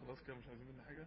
خلاص كده مش عايزين مني حاجة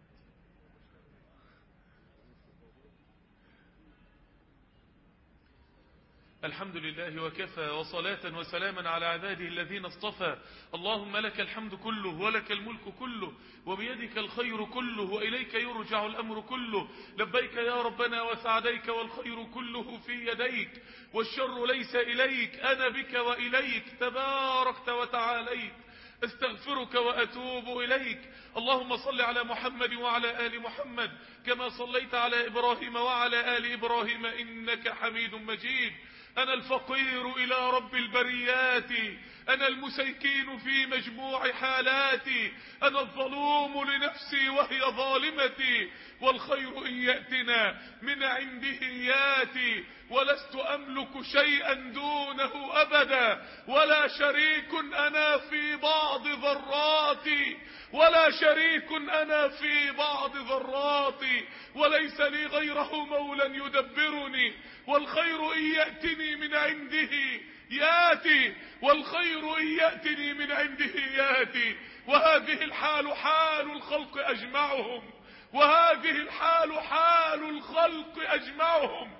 الحمد لله وكفى وصلاة وسلاما على عباده الذين اصطفى اللهم لك الحمد كله ولك الملك كله وبيدك الخير كله وإليك يرجع الأمر كله لبيك يا ربنا وسعديك والخير كله في يديك والشر ليس إليك أنا بك وإليك تباركت وتعاليت استغفرك وأتوب إليك اللهم صل على محمد وعلى آل محمد كما صليت على إبراهيم وعلى آل إبراهيم إنك حميد مجيد أنا الفقير إلى رب البريات أنا المسيكين في مجموع حالاتي أنا الظلوم لنفسي وهي ظالمتي والخير إن يأتنا من عنده ياتي ولست أملك شيئا دونه أبدا ولا شريك أنا في بعض ذراتي ولا شريك أنا في بعض ذراتي وليس لي غيره مولى يدبرني والخير إن يأتني من عنده ياتي والخير إن يأتني من عنده ياتي وهذه الحال حال الخلق أجمعهم وهذه الحال حال الخلق أجمعهم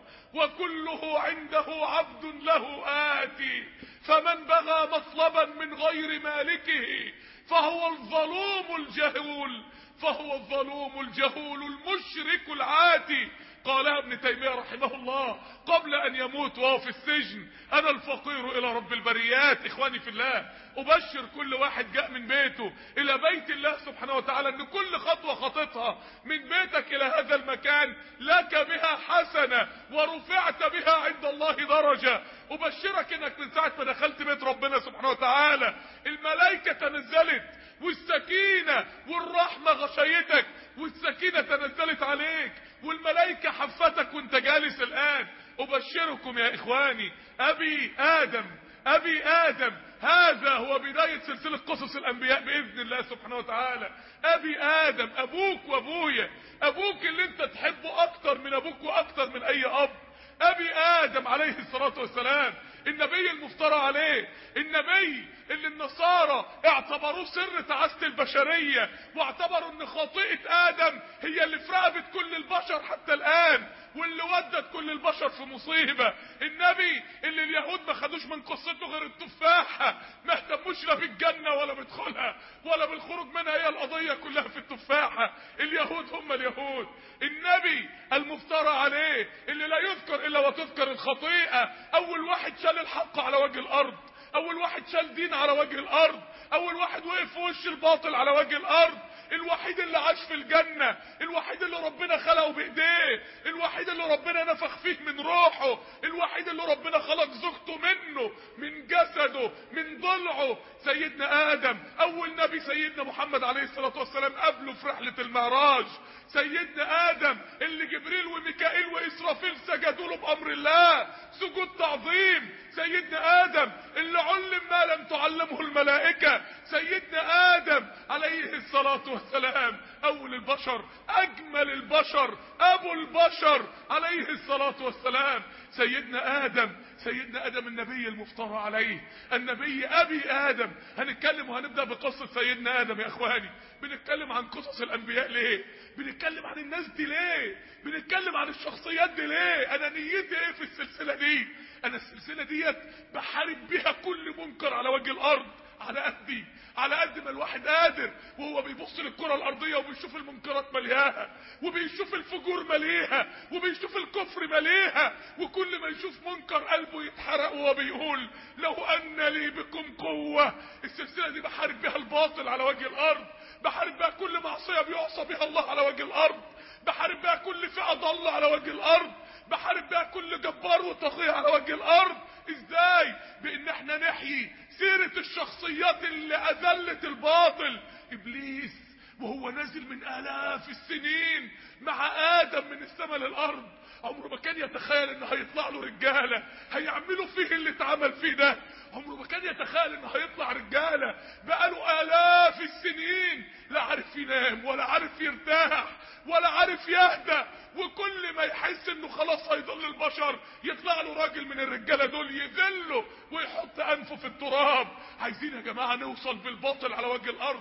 وكله عنده عبد له آتي فمن بغى مطلبا من غير مالكه فهو الظلوم الجهول فهو الظلوم الجهول المشرك العاتي قالها ابن تيمية رحمه الله قبل أن يموت وهو في السجن أنا الفقير إلى رب البريات إخواني في الله أبشر كل واحد جاء من بيته إلى بيت الله سبحانه وتعالى أن كل خطوة خطتها من بيتك إلى هذا المكان لك بها حسنة ورفعت بها عند الله درجة أبشرك أنك من ساعة ما دخلت بيت ربنا سبحانه وتعالى الملائكة تنزلت والسكينة والرحمة غشيتك والسكينة تنزلت عليك والملائكة حفتك وانت جالس الآن أبشركم يا إخواني أبي آدم أبي آدم هذا هو بداية سلسلة قصص الأنبياء بإذن الله سبحانه وتعالى أبي آدم أبوك وأبويا أبوك اللي انت تحبه أكتر من أبوك وأكتر من أي أب أبي آدم عليه الصلاة والسلام النبي المفترى عليه النبي اللي النصارى اعتبروه سر تعاسة البشرية واعتبروا ان خطيئة آدم هي اللي في رقبة كل البشر حتى الآن واللي ودت كل البشر في مصيبة النبي اللي اليهود ما خدوش من قصته غير التفاحة ما اهتموش لا بالجنة ولا بدخلها ولا بالخروج منها هي القضية كلها في التفاحة اليهود هم اليهود النبي المفترى عليه اللي لا يذكر الا وتذكر الخطيئة اول واحد شال الحق على وجه الارض اول واحد شال دين على وجه الارض اول واحد وقف في وش الباطل على وجه الارض الوحيد اللي عاش في الجنة الوحيد اللي ربنا خلقه بايديه الوحيد اللي ربنا نفخ فيه من روحه الوحيد اللي ربنا خلق زوجته منه من جسده من ضلعه سيدنا ادم اول نبي سيدنا محمد عليه الصلاة والسلام قبله في رحلة المعراج سيدنا ادم اللي جبريل وميكائيل واسرافيل سجدوا له بامر الله سجود تعظيم سيدنا ادم اللي علم ما لم تعلمه الملائكة سيدنا ادم عليه الصلاة والسلام اول البشر اجمل البشر ابو البشر عليه الصلاة والسلام سيدنا ادم سيدنا ادم النبي المفترى عليه النبي ابي ادم هنتكلم وهنبدأ بقصة سيدنا ادم يا اخواني بنتكلم عن قصص الانبياء ليه بنتكلم عن الناس دي ليه بنتكلم عن الشخصيات دي ليه انا نيتي ايه في السلسلة دي انا السلسلة ديت بحارب بيها كل منكر على وجه الارض على قدي على قد ما الواحد قادر وهو بيبص للكرة الارضية وبيشوف المنكرات ملياها وبيشوف الفجور مليها وبيشوف الكفر مليها وكل ما يشوف منكر قلبه يتحرق وهو بيقول لو ان لي بكم قوة السلسلة دي بحارب بيها الباطل على وجه الارض بحارب بيها كل معصية بيعصى بها الله على وجه الارض بحارب بيها كل فئة ضالة على وجه الارض بحارب بيها كل جبار وطغية على وجه الارض ازاي بان احنا نحيي سيرة الشخصيات اللي اذلت الباطل ابليس وهو نازل من الاف السنين مع ادم من السماء للارض عمره ما كان يتخيل انه هيطلع له رجاله هيعملوا فيه اللي اتعمل فيه ده عمره ما كان يتخيل انه هيطلع رجاله بقاله الاف السنين لا عارف ينام ولا عارف يرتاح ولا عارف يهدى وكل ما يحس انه خلاص هيضل البشر يطلع له راجل من الرجاله دول يذله ويحط انفه في التراب عايزين يا جماعه نوصل بالباطل على وجه الارض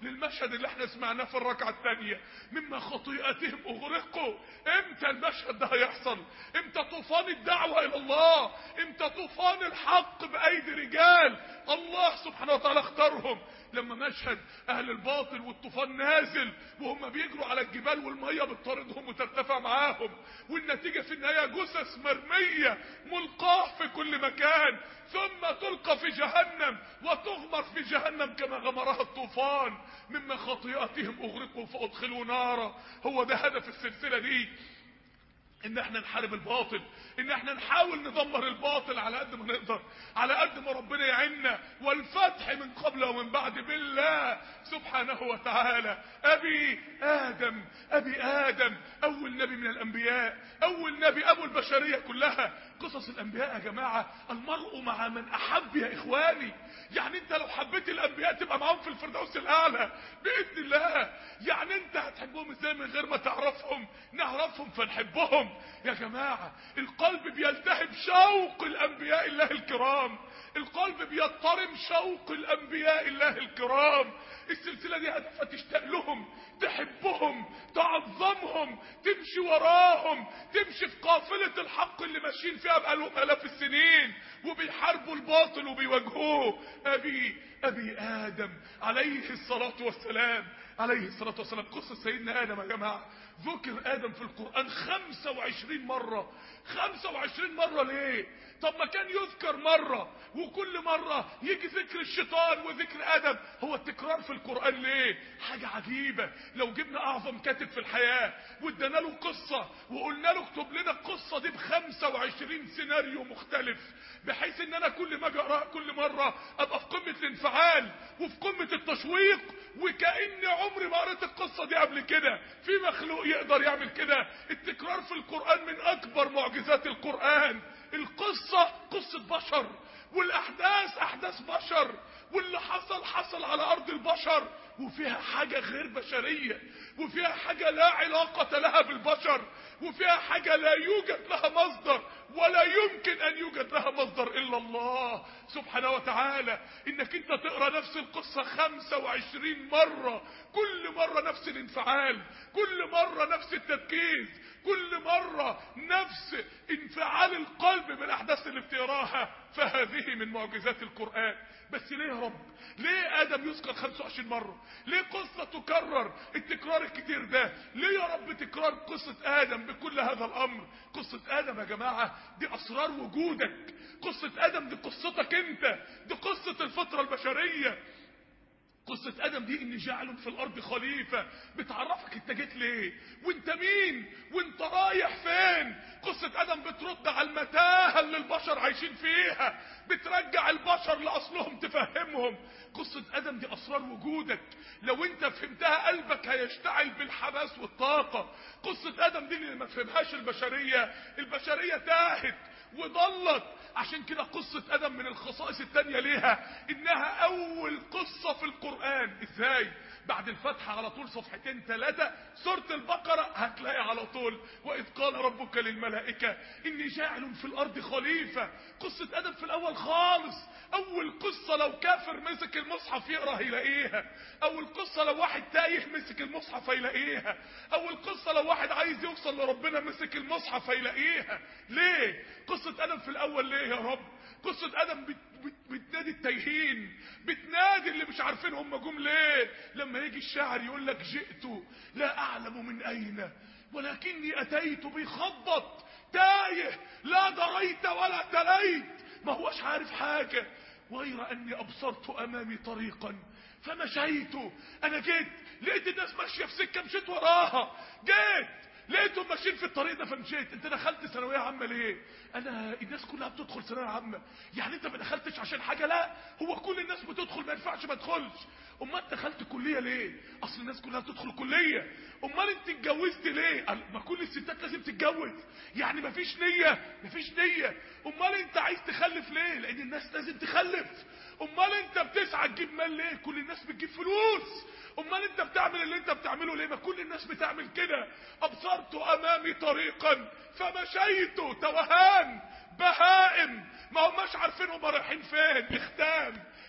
للمشهد اللي احنا سمعناه في الركعة الثانية مما خطيئتهم اغرقوا امتى المشهد ده هيحصل امتى طوفان الدعوة الى الله امتى طوفان الحق بايدي رجال الله سبحانه وتعالى اختارهم لما مشهد اهل الباطل والطوفان نازل وهم بيجروا على الجبال والميه بتطاردهم وترتفع معاهم والنتيجه في النهايه جثث مرميه ملقاه في كل مكان ثم تلقى في جهنم وتغمر في جهنم كما غمرها الطوفان مما خطيئتهم اغرقوا فادخلوا نارا هو ده هدف السلسله دي ان احنا نحارب الباطل ان احنا نحاول ندمر الباطل على قد ما نقدر على قد ما ربنا يعيننا والفتح من قبل ومن بعد بالله سبحانه وتعالى ابي ادم ابي ادم اول نبي من الانبياء اول نبي ابو البشريه كلها قصص الانبياء يا جماعه المرء مع من احب يا اخواني يعني انت لو حبيت الانبياء تبقى معاهم في الفردوس الاعلى باذن الله يعني انت هتحبهم ازاي من غير ما تعرفهم نعرفهم فنحبهم يا جماعه القلب بيلتهب شوق الانبياء الله الكرام القلب بيضطرم شوق الانبياء الله الكرام السلسله دي هدفها تشتاق لهم تحبهم تعظمهم تمشي وراهم تمشي في قافله الحق اللي ماشيين فيها بقالهم الاف السنين وبيحاربوا الباطل وبيواجهوه ابي ابي ادم عليه الصلاه والسلام عليه الصلاه والسلام قصه سيدنا ادم يا جماعه ذكر ادم في القران 25 مره 25 مره ليه طب ما كان يذكر مرة وكل مرة يجي ذكر الشيطان وذكر آدم هو التكرار في القرآن ليه حاجة عجيبة لو جبنا أعظم كاتب في الحياة وادانا له قصة وقلنا له اكتب لنا القصة دي ب 25 سيناريو مختلف بحيث ان انا كل ما اجي اقراها كل مرة ابقى في قمة الانفعال وفي قمة التشويق وكأني عمري ما قريت القصة دي قبل كده في مخلوق يقدر يعمل كده التكرار في القرآن من اكبر معجزات القرآن القصة قصة بشر والاحداث احداث بشر واللي حصل حصل على ارض البشر وفيها حاجة غير بشرية وفيها حاجة لا علاقة لها بالبشر وفيها حاجة لا يوجد لها مصدر ولا يمكن ان يوجد لها مصدر الا الله سبحانه وتعالى انك انت تقرا نفس القصة 25 مرة كل مرة نفس الانفعال كل مرة نفس التركيز كل مرة نفس انفعال القلب بالاحداث اللي بتقراها فهذه من معجزات القرآن بس ليه يا رب ليه ادم يذكر 25 مرة ليه قصة تكرر التكرار الكتير ده ليه يا رب تكرار قصة ادم بكل هذا الامر قصة ادم يا جماعة دي اسرار وجودك قصة ادم دي قصتك انت دي قصة الفطرة البشرية قصة ادم دي اني جاعل في الارض خليفة بتعرفك انت جيت ليه وانت مين وانت رايح فين قصة ادم بترد على المتاهة اللي البشر عايشين فيها بترجع البشر لاصلهم تفهمهم قصة ادم دي اسرار وجودك لو انت فهمتها قلبك هيشتعل بالحماس والطاقة قصة ادم دي اللي ما فهمهاش البشرية البشرية تاهت وضلت عشان كده قصة ادم من الخصائص التانية ليها انها اول قصة في القرآن ازاي بعد الفتحة على طول صفحتين ثلاثة سورة البقرة هتلاقي على طول وإذ قال ربك للملائكة إني جاعل في الأرض خليفة قصة أدم في الأول خالص أول قصة لو كافر مسك المصحف يقرأ هيلاقيها أول قصة لو واحد تايه مسك المصحف هيلاقيها أول قصة لو واحد عايز يوصل لربنا مسك المصحف هيلاقيها ليه قصة أدم في الأول ليه يا رب قصة ادم بت بت بتنادي التايهين بتنادي اللي مش عارفين هم جم ليه لما يجي الشاعر يقول لك جئت لا اعلم من اين ولكني اتيت بيخبط تايه لا دريت ولا تليت ما هوش عارف حاجة غير اني ابصرت امامي طريقا فمشيت انا جيت لقيت الناس ماشية في سكة مشيت وراها جيت لقيتهم ماشيين في الطريق ده فمشيت انت دخلت ثانويه عامه ليه انا الناس كلها بتدخل ثانويه عامه يعني انت ما دخلتش عشان حاجه لا هو كل الناس بتدخل ما ينفعش ما تدخلش امال دخلت كليه ليه اصل الناس كلها بتدخل كليه امال انت اتجوزت ليه ما كل الستات لازم تتجوز يعني ما فيش نيه ما فيش نيه امال انت عايز تخلف ليه لان الناس لازم تخلف امال انت بتسعى تجيب مال ليه كل الناس بتجيب فلوس امال انت بتعمل اللي انت بتعمله ليه ما كل الناس بتعمل كده ابصرت امامي طريقا فمشيت توهان بهائم ما هماش عارفين هم رايحين فين اختام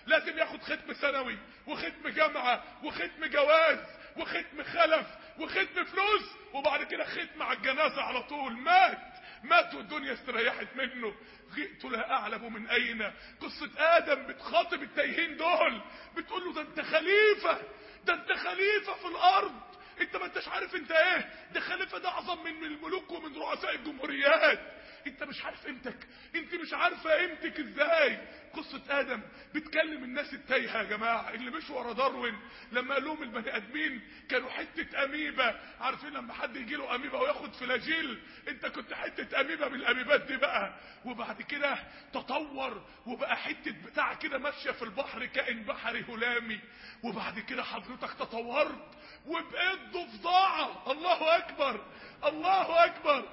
لازم ياخد ختم ثانوي وختم جامعة وختم جواز وختم خلف وختم فلوس وبعد كده ختم على الجنازة على طول مات مات والدنيا استريحت منه جئت لا اعلم من اين قصة ادم بتخاطب التايهين دول بتقول له ده انت خليفة ده انت خليفة في الارض انت ما انتش عارف انت ايه ده خليفة ده اعظم من الملوك ومن رؤساء الجمهوريات انت مش عارف قيمتك انت مش عارفه قيمتك ازاي قصة ادم بتكلم الناس التايهه يا جماعه اللي مشوا ورا داروين لما قال لهم البني ادمين كانوا حته اميبا عارفين لما حد يجي له اميبا وياخد فلاجيل انت كنت حته اميبا من الاميبات دي بقى وبعد كده تطور وبقى حته بتاع كده ماشيه في البحر كائن بحري هلامي وبعد كده حضرتك تطورت وبقيت ضفدعه الله اكبر الله اكبر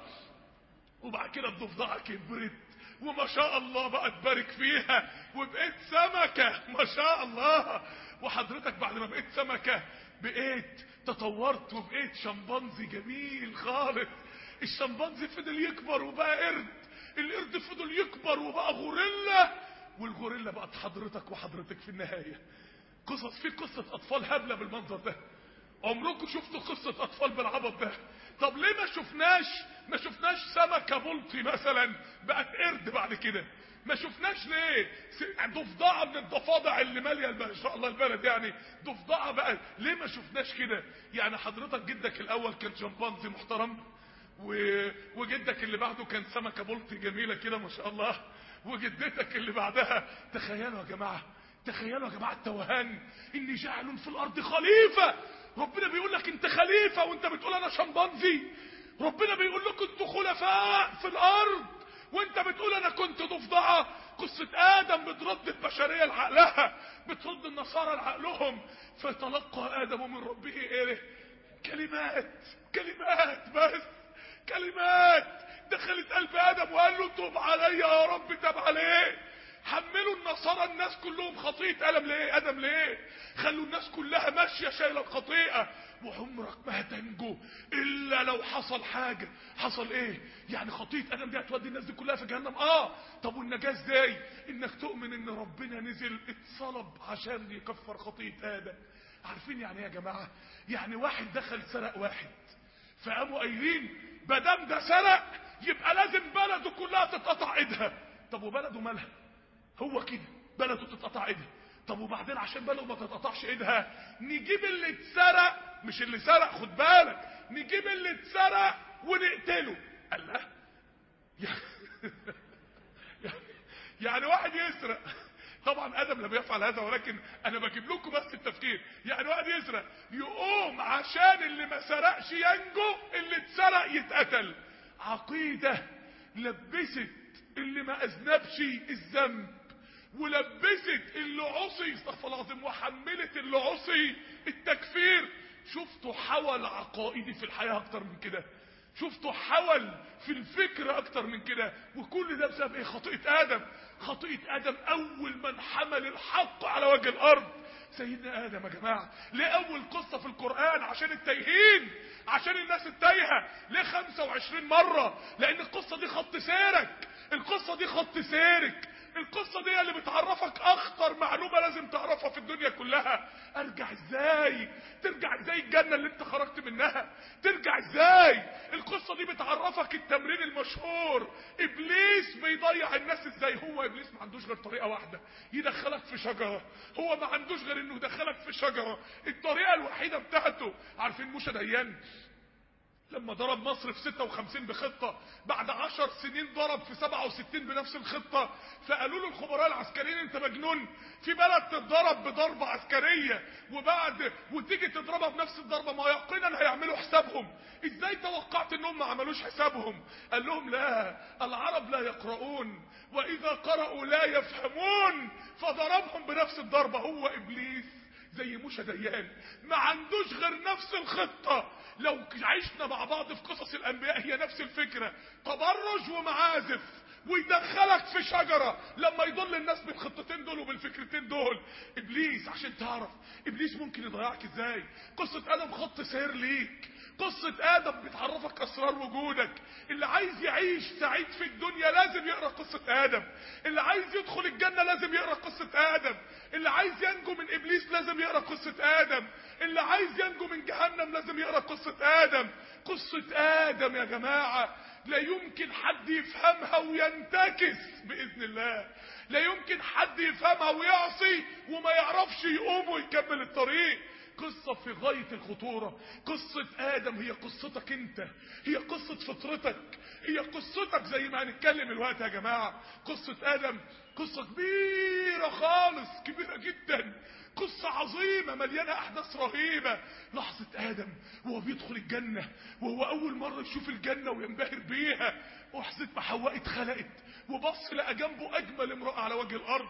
وبعد كده الضفدعه كبرت وما شاء الله بقى تبارك فيها وبقيت سمكة ما شاء الله وحضرتك بعد ما بقيت سمكة بقيت تطورت وبقيت شمبانزي جميل خالص الشمبانزي فضل يكبر وبقى قرد القرد فضل يكبر وبقى غوريلا والغوريلا بقت حضرتك وحضرتك في النهاية قصص في قصة أطفال هبلة بالمنظر ده عمركم شفتوا قصة أطفال بالعبط ده طب ليه ما شفناش ما شفناش سمكة بلطي مثلا بقت قرد بعد كده ما شفناش ليه ضفدعة من الضفادع اللي مالية ما شاء الله البلد يعني ضفدعة بقى ليه ما شفناش كده يعني حضرتك جدك الاول كان شمبانزي محترم و... وجدك اللي بعده كان سمكة بلطي جميلة كده ما شاء الله وجدتك اللي بعدها تخيلوا يا جماعة تخيلوا يا جماعة التوهان اني جاعل في الارض خليفة ربنا بيقول لك انت خليفة وانت بتقول انا شمبانزي ربنا بيقول لكم انتوا خلفاء في الارض وانت بتقول انا كنت ضفدعة قصة ادم بترد البشرية لعقلها بترد النصارى لعقلهم فتلقى ادم من ربه ايه كلمات كلمات بس كلمات دخلت قلب ادم وقال له توب عليا يا رب تاب عليه حملوا النصارى الناس كلهم خطيئة ألم ليه أدم ليه خلوا الناس كلها ماشية شايلة الخطيئة وعمرك ما هتنجو إلا لو حصل حاجة حصل إيه يعني خطيئة أدم دي هتودي الناس دي كلها في جهنم آه طب والنجاة إزاي إنك تؤمن إن ربنا نزل اتصلب عشان يكفر خطيئة آدم عارفين يعني إيه يا جماعة يعني واحد دخل سرق واحد فقاموا قايلين بدام ده سرق يبقى لازم بلده كلها تتقطع ايدها طب وبلده مالها هو كده بلده تتقطع ايدها طب وبعدين عشان بلده ما تتقطعش ايدها نجيب اللي اتسرق مش اللي سرق خد بالك نجيب اللي اتسرق ونقتله قال لا يعني واحد يسرق طبعا ادم لم يفعل هذا ولكن انا بجيب لكم بس التفكير يعني واحد يسرق يقوم عشان اللي ما سرقش ينجو اللي اتسرق يتقتل عقيده لبست اللي ما اذنبش الذنب ولبست اللي عصي استغفر الله العظيم وحملت اللي عصي التكفير شفتوا حول عقائدي في الحياه اكتر من كده شفتوا حول في الفكر اكتر من كده وكل ده بسبب ايه خطيئه ادم خطيئه ادم اول من حمل الحق على وجه الارض سيدنا ادم يا جماعه ليه اول قصه في القران عشان التايهين عشان الناس التايهه ليه 25 مره لان القصه دي خط سيرك القصه دي خط سيرك القصة دي اللي بتعرفك اخطر معلومة لازم تعرفها في الدنيا كلها ارجع ازاي ترجع ازاي الجنة اللي انت خرجت منها ترجع ازاي القصة دي بتعرفك التمرين المشهور ابليس بيضيع الناس ازاي هو ابليس ما عندوش غير طريقة واحدة يدخلك في شجرة هو ما عندوش غير انه يدخلك في شجرة الطريقة الوحيدة بتاعته عارفين موسى ديان لما ضرب مصر في 56 بخطة بعد 10 سنين ضرب في 67 بنفس الخطة فقالوا له الخبراء العسكريين انت مجنون في بلد تتضرب بضربة عسكرية وبعد وتيجي تضربها بنفس الضربة ما يقينا هيعملوا حسابهم ازاي توقعت انهم ما عملوش حسابهم قال لهم لا العرب لا يقرؤون واذا قرأوا لا يفهمون فضربهم بنفس الضربة هو ابليس زي موسى ديان ما عندوش غير نفس الخطة لو عشنا مع بعض في قصص الانبياء هي نفس الفكرة تبرج ومعازف ويدخلك في شجرة لما يضل الناس بالخطتين دول وبالفكرتين دول ابليس عشان تعرف ابليس ممكن يضيعك ازاي قصة ادم خط سير ليك قصة ادم بتعرفك اسرار وجودك اللي عايز يعيش سعيد في الدنيا لازم يقرأ قصة ادم اللي عايز يدخل الجنة لازم يقرأ قصة ادم اللي عايز ينجو من ابليس لازم يقرأ قصة ادم اللي عايز ينجو من جهنم لازم يقرأ قصة ادم قصة ادم يا جماعة لا يمكن حد يفهمها وينتكس بإذن الله لا يمكن حد يفهمها ويعصي وما يعرفش يقوم ويكمل الطريق قصة في غاية الخطورة قصة آدم هي قصتك انت هي قصة فطرتك هي قصتك زي ما هنتكلم الوقت يا جماعة قصة آدم قصة كبيرة خالص كبيرة جدا قصة عظيمة مليانة أحداث رهيبة لحظة آدم وهو بيدخل الجنة وهو أول مرة يشوف الجنة وينبهر بيها لحظة ما حواء اتخلقت وبص لقى جنبه أجمل امرأة على وجه الأرض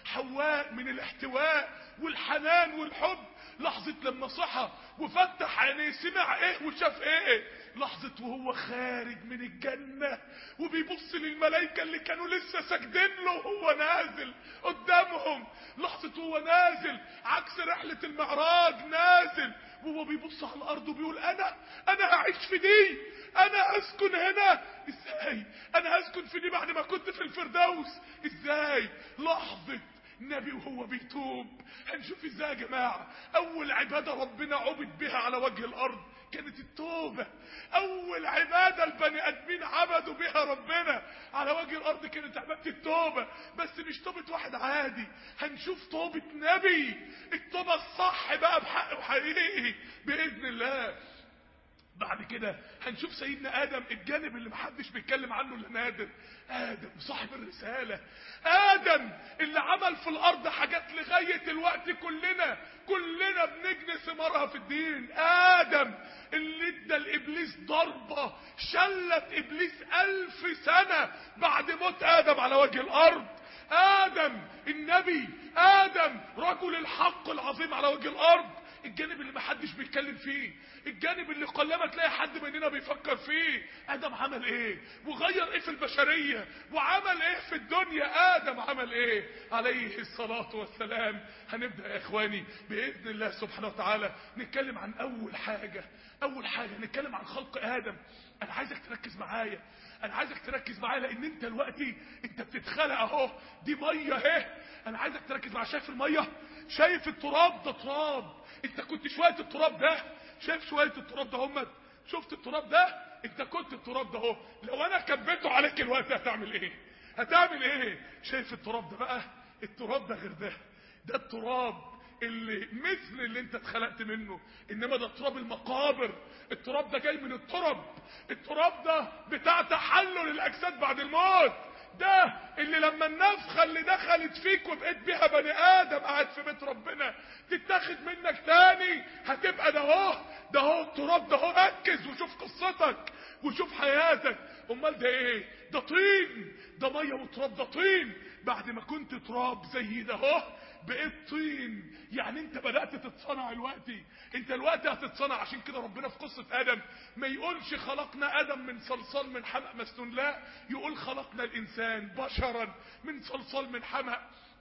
حواء من الاحتواء والحنان والحب لحظة لما صحى وفتح عينيه سمع ايه وشاف ايه لحظة وهو خارج من الجنة وبيبص للملائكة اللي كانوا لسه ساجدين له وهو نازل قدامهم لحظة وهو نازل عكس رحلة المعراج نازل وهو بيبص على الارض وبيقول انا انا هعيش في دي انا اسكن هنا ازاي انا هسكن في دي بعد ما كنت في الفردوس ازاي لحظة نبي وهو بيتوب هنشوف ازاي يا جماعة اول عبادة ربنا عبد بها على وجه الارض كانت التوبة اول عبادة البني ادمين عبدوا بها ربنا على وجه الارض كانت عبادة التوبة بس مش توبة واحد عادي هنشوف توبة نبي التوبة الصح بقى بحق وحقيقي باذن الله بعد كده هنشوف سيدنا ادم الجانب اللي محدش بيتكلم عنه الا نادر ادم صاحب الرسالة ادم اللي عمل في الارض حاجات لغاية الوقت كلنا كلنا بنجني ثمارها في الدين ادم اللي ادى لابليس ضربة شلت ابليس الف سنة بعد موت ادم على وجه الارض ادم النبي ادم رجل الحق العظيم على وجه الارض الجانب اللي محدش بيتكلم فيه الجانب اللي قلما تلاقي حد مننا بيفكر فيه ادم عمل ايه وغير ايه في البشرية وعمل ايه في الدنيا ادم عمل ايه عليه الصلاة والسلام هنبدأ يا اخواني باذن الله سبحانه وتعالى نتكلم عن اول حاجة اول حاجة نتكلم عن خلق ادم انا عايزك تركز معايا انا عايزك تركز معايا لان انت دلوقتي انت بتتخلق اهو دي ميه اهي انا عايزك تركز معايا شايف الميه شايف التراب ده تراب انت كنت شويه التراب ده شايف شويه التراب ده هم شفت التراب ده انت كنت التراب ده اهو لو انا كبيته عليك الوقت هتعمل ايه هتعمل ايه شايف التراب ده بقى التراب ده غير ده ده التراب اللي مثل اللي انت اتخلقت منه انما ده تراب المقابر التراب ده جاي من التراب التراب ده بتاع تحلل الاجساد بعد الموت ده اللي لما النفخه اللي دخلت فيك وبقيت بيها بني ادم قاعد في بيت ربنا تتاخد منك تاني هتبقى ده اهو ده اهو التراب ده اهو ركز وشوف قصتك وشوف حياتك امال ده ايه ده طين ده ميه وتراب ده طين بعد ما كنت تراب زي ده اهو بقيت طين يعني انت بدأت تتصنع الوقتي انت الوقت هتتصنع عشان كده ربنا في قصة ادم ما يقولش خلقنا ادم من صلصال من حمأ مسنون لا يقول خلقنا الانسان بشرا من صلصال من حمأ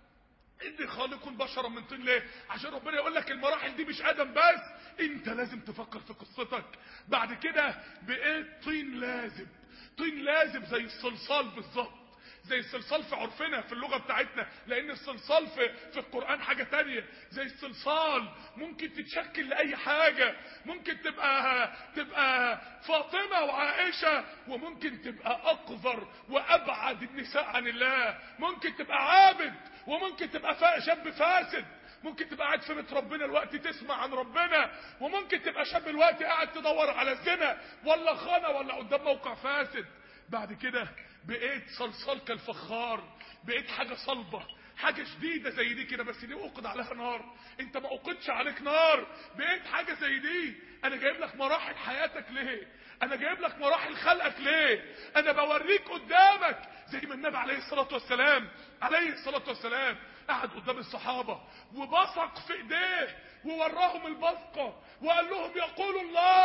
اني خالق بشرا من طين ليه عشان ربنا يقول لك المراحل دي مش ادم بس انت لازم تفكر في قصتك بعد كده بقيت طين لازب طين لازب زي الصلصال بالظبط زي الصلصال في عرفنا في اللغة بتاعتنا لان الصلصال في, في القرآن حاجة تانية زي الصلصال ممكن تتشكل لأي حاجة ممكن تبقى تبقى فاطمة وعائشة وممكن تبقى أقذر وأبعد النساء عن الله ممكن تبقى عابد وممكن تبقى شاب فاسد ممكن تبقى قاعد في بيت ربنا الوقت تسمع عن ربنا وممكن تبقى شاب الوقت قاعد تدور على الزنا ولا خانة ولا قدام موقع فاسد بعد كده بقيت صلصال كالفخار بقيت حاجة صلبة حاجة شديدة زي دي كده بس دي اوقد عليها نار انت ما اوقدش عليك نار بقيت حاجة زي دي انا جايب لك مراحل حياتك ليه انا جايب لك مراحل خلقك ليه انا بوريك قدامك زي ما النبي عليه الصلاة والسلام عليه الصلاة والسلام قعد قدام الصحابة وبصق في ايديه ووراهم البصقة وقال لهم يقول الله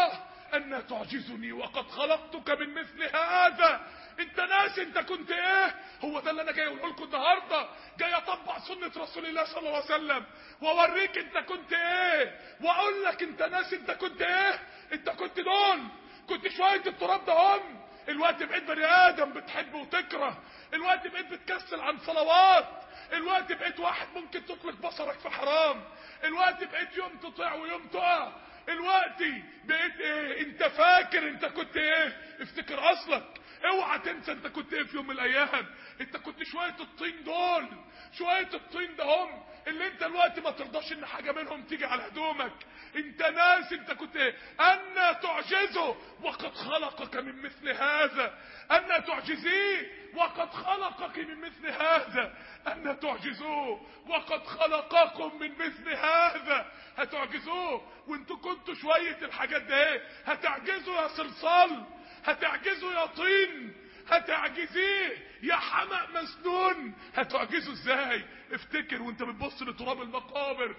أن تعجزني وقد خلقتك من مثل هذا انت ناس انت كنت ايه هو ده اللي انا جاي اقوله لكم النهارده جاي اطبق سنه رسول الله صلى الله عليه وسلم واوريك انت كنت ايه واقول لك انت ناس انت كنت ايه انت كنت دول كنت شويه التراب ده هم الوقت بقيت بني ادم بتحب وتكره الوقت بقيت بتكسل عن صلوات الوقت بقيت واحد ممكن تطلق بصرك في حرام الوقت بقيت يوم تطيع ويوم تقع الوقت بقيت ايه انت فاكر انت كنت ايه افتكر اصلك اوعى تنسى انت كنت ايه في يوم من الايام انت كنت شويه الطين دول شويه الطين ده هم اللي انت الوقت ما ترضاش ان حاجه منهم تيجي على هدومك انت ناس انت كنت ايه ان تعجزه وقد خلقك من مثل هذا ان تعجزيه وقد خلقك من مثل هذا ان تعجزوه وقد خلقكم من مثل هذا هتعجزوه وانتوا كنتوا شويه الحاجات ده ايه هتعجزوا يا صلصال هتعجزوا يا طين هتعجزيه يا حمق مسنون هتعجزه ازاي افتكر وانت بتبص لتراب المقابر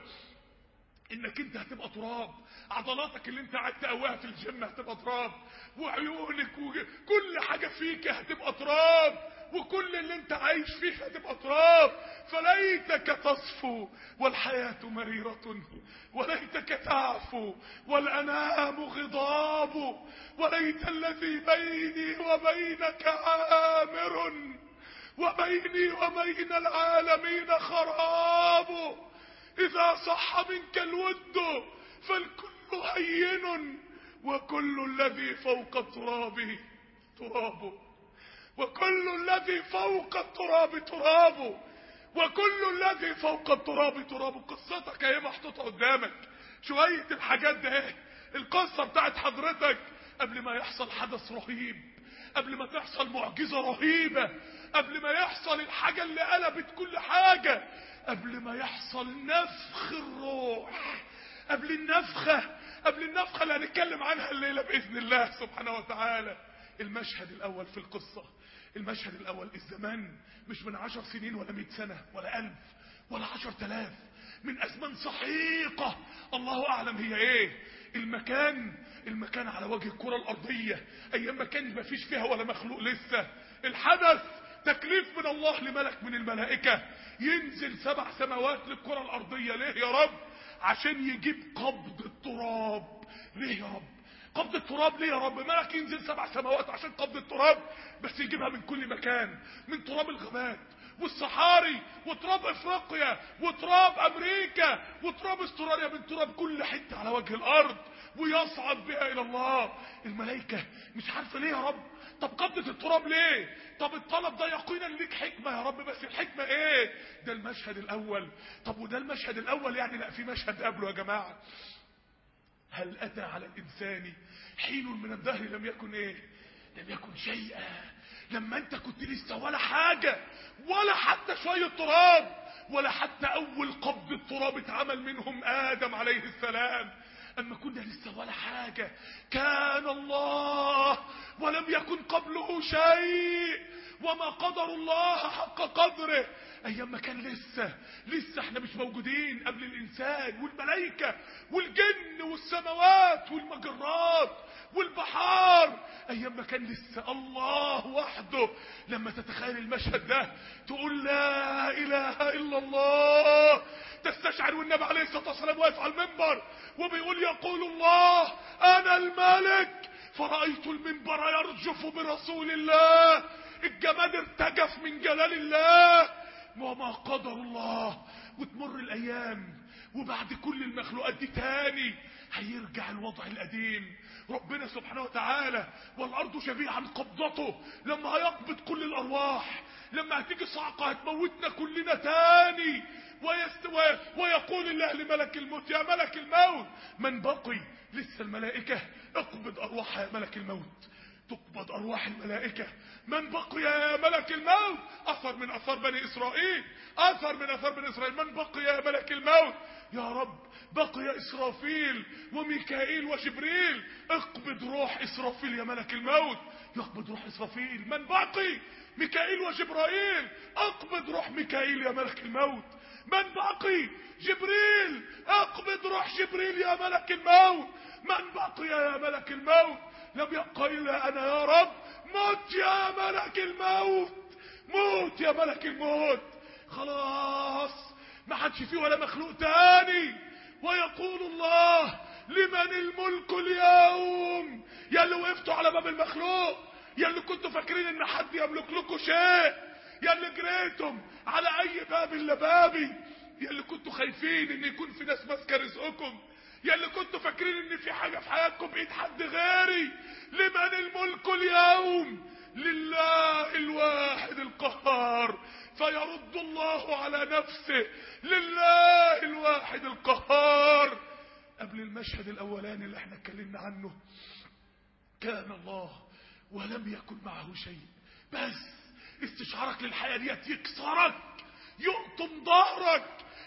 انك انت هتبقى تراب عضلاتك اللي انت قاعد تقواها في الجيم هتبقى تراب وعيونك وكل حاجه فيك هتبقى تراب وكل اللي انت عايش فيه هتبقى تراب فليتك تصفو والحياة مريرة وليتك تعفو والأنام غضاب وليت الذي بيني وبينك عامر وبيني وبين العالمين خراب إذا صح منك الود فالكل هين وكل الذي فوق التراب تراب وكل الذي فوق التراب تراب وكل الذي فوق التراب تراب قصتك اهي محطوطه قدامك شويه الحاجات ده ايه القصه بتاعت حضرتك قبل ما يحصل حدث رهيب قبل ما تحصل معجزه رهيبه قبل ما يحصل الحاجه اللي قلبت كل حاجه قبل ما يحصل نفخ الروح قبل النفخه قبل النفخه اللي هنتكلم عنها الليله باذن الله سبحانه وتعالى المشهد الاول في القصه المشهد الاول الزمان مش من عشر سنين ولا مئة سنة ولا الف ولا عشر تلاف من ازمان سحيقة الله اعلم هي ايه المكان المكان على وجه الكرة الارضية ايام ما كان ما فيش فيها ولا مخلوق لسه الحدث تكليف من الله لملك من الملائكة ينزل سبع سماوات للكرة الارضية ليه يا رب عشان يجيب قبض التراب ليه يا رب قبض التراب ليه يا رب ملك ينزل سبع سماوات عشان قبض التراب بس يجيبها من كل مكان من تراب الغابات والصحاري وتراب افريقيا وتراب امريكا وتراب استراليا من تراب كل حته على وجه الارض ويصعد بها الى الله الملائكه مش عارفه ليه يا رب طب قبضة التراب ليه طب الطلب ده يقينا ليك حكمة يا رب بس الحكمة ايه ده المشهد الاول طب وده المشهد الاول يعني لا في مشهد قبله يا جماعة هل أتى على الإنسان حين من الدهر لم يكن إيه لم يكن شيئا لما أنت كنت لسه ولا حاجة ولا حتى شوية تراب ولا حتى أول قبض التراب اتعمل منهم آدم عليه السلام أما كنا لسه ولا حاجة كان الله ولم يكن قبله شيء وما قدر الله حق قدره ايام ما كان لسه لسه احنا مش موجودين قبل الانسان والملائكه والجن والسماوات والمجرات والبحار ايام ما كان لسه الله وحده لما تتخيل المشهد ده تقول لا اله الا الله تستشعر والنبي عليه الصلاه والسلام واقف على المنبر وبيقول يقول الله انا الملك فرأيت المنبر يرجف برسول الله الجماد ارتجف من جلال الله وما قدر الله وتمر الايام وبعد كل المخلوقات دي تاني هيرجع الوضع القديم ربنا سبحانه وتعالى والارض جميعا قبضته لما هيقبض كل الارواح لما هتيجي صعقه هتموتنا كلنا تاني ويست... ويقول الله لملك الموت يا ملك الموت من بقي لسه الملائكه اقبض ارواحها يا ملك الموت تقبض ارواح الملائكه من بقي يا ملك الموت اثر من اثار بني اسرائيل اثر من اثار بني اسرائيل من بقي يا ملك الموت يا رب بقي اسرافيل وميكائيل وجبريل اقبض روح اسرافيل يا ملك الموت يقبض روح اسرافيل من بقي ميكائيل وجبرائيل اقبض روح ميكائيل يا ملك الموت من بقي جبريل اقبض روح جبريل يا ملك الموت من بقي يا ملك الموت لم يبق الا انا يا رب موت يا ملك الموت موت يا ملك الموت خلاص ما حدش فيه ولا مخلوق تاني ويقول الله لمن الملك اليوم يا اللي وقفتوا على باب المخلوق يا اللي كنتوا فاكرين ان حد يملك لكم شيء يا اللي جريتم على اي باب الا بابي يا اللي كنتوا خايفين ان يكون في ناس ماسكه رزقكم يا اللي كنتوا فاكرين ان في حاجه في حياتكم بايد حد غيري لمن الملك اليوم لله الواحد القهار فيرد الله على نفسه لله الواحد القهار قبل المشهد الاولاني اللي احنا اتكلمنا عنه كان الله ولم يكن معه شيء بس استشعارك للحياة ديت يكسرك يقطم ظهرك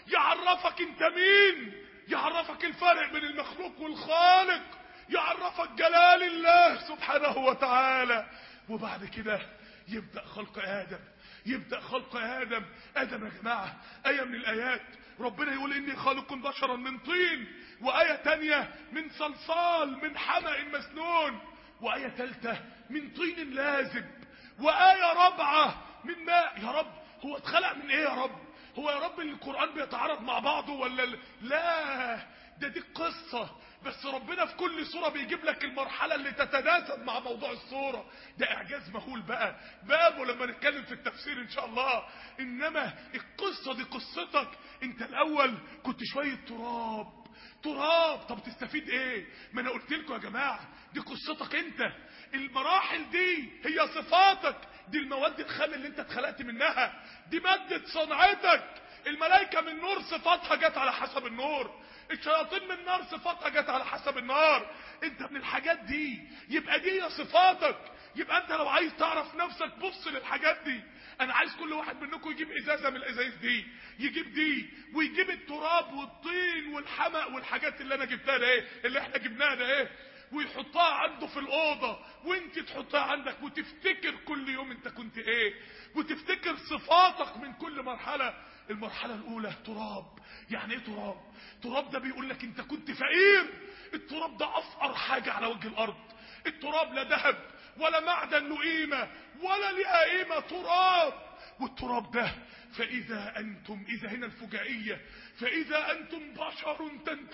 يعرفك انت مين يعرفك الفرق بين المخلوق والخالق يعرفك جلال الله سبحانه وتعالى وبعد كده يبدأ خلق آدم يبدأ خلق آدم آدم يا جماعة آية من الآيات ربنا يقول إني خالق بشرا من طين وآية تانية من صلصال من حمأ مسنون وآية ثالثة من طين لازب وآية رابعة من ماء يا رب هو اتخلق من ايه يا رب هو يا رب القرآن بيتعارض مع بعضه ولا ال- لا ده دي قصة بس ربنا في كل صورة بيجيب لك المرحلة اللي تتناسب مع موضوع الصورة ده اعجاز مهول بقى بابه لما نتكلم في التفسير ان شاء الله انما القصة دي قصتك انت الاول كنت شوية تراب تراب طب تستفيد ايه ما انا قلت لكم يا جماعه دي قصتك انت المراحل دي هي صفاتك دي المواد الخام اللي انت اتخلقت منها دي ماده صنعتك الملائكه من نور صفاتها جت على حسب النور الشياطين من نار صفاتها جت على حسب النار انت من الحاجات دي يبقى دي هي صفاتك يبقى انت لو عايز تعرف نفسك بص للحاجات دي انا عايز كل واحد منكم يجيب ازازه من الازايز دي يجيب دي ويجيب التراب والطين والحمأ والحاجات اللي انا جبتها ده ايه اللي احنا جبناها ده ايه ويحطها عنده في الاوضه وانت تحطها عندك وتفتكر كل يوم انت كنت ايه وتفتكر صفاتك من كل مرحله المرحله الاولى تراب يعني ايه تراب تراب ده بيقول لك انت كنت فقير التراب ده افقر حاجه على وجه الارض التراب لا ذهب ولا معدن له قيمه ولا ليها قيمه تراب والتراب ده فإذا أنتم إذا هنا الفجائية فإذا أنتم بشر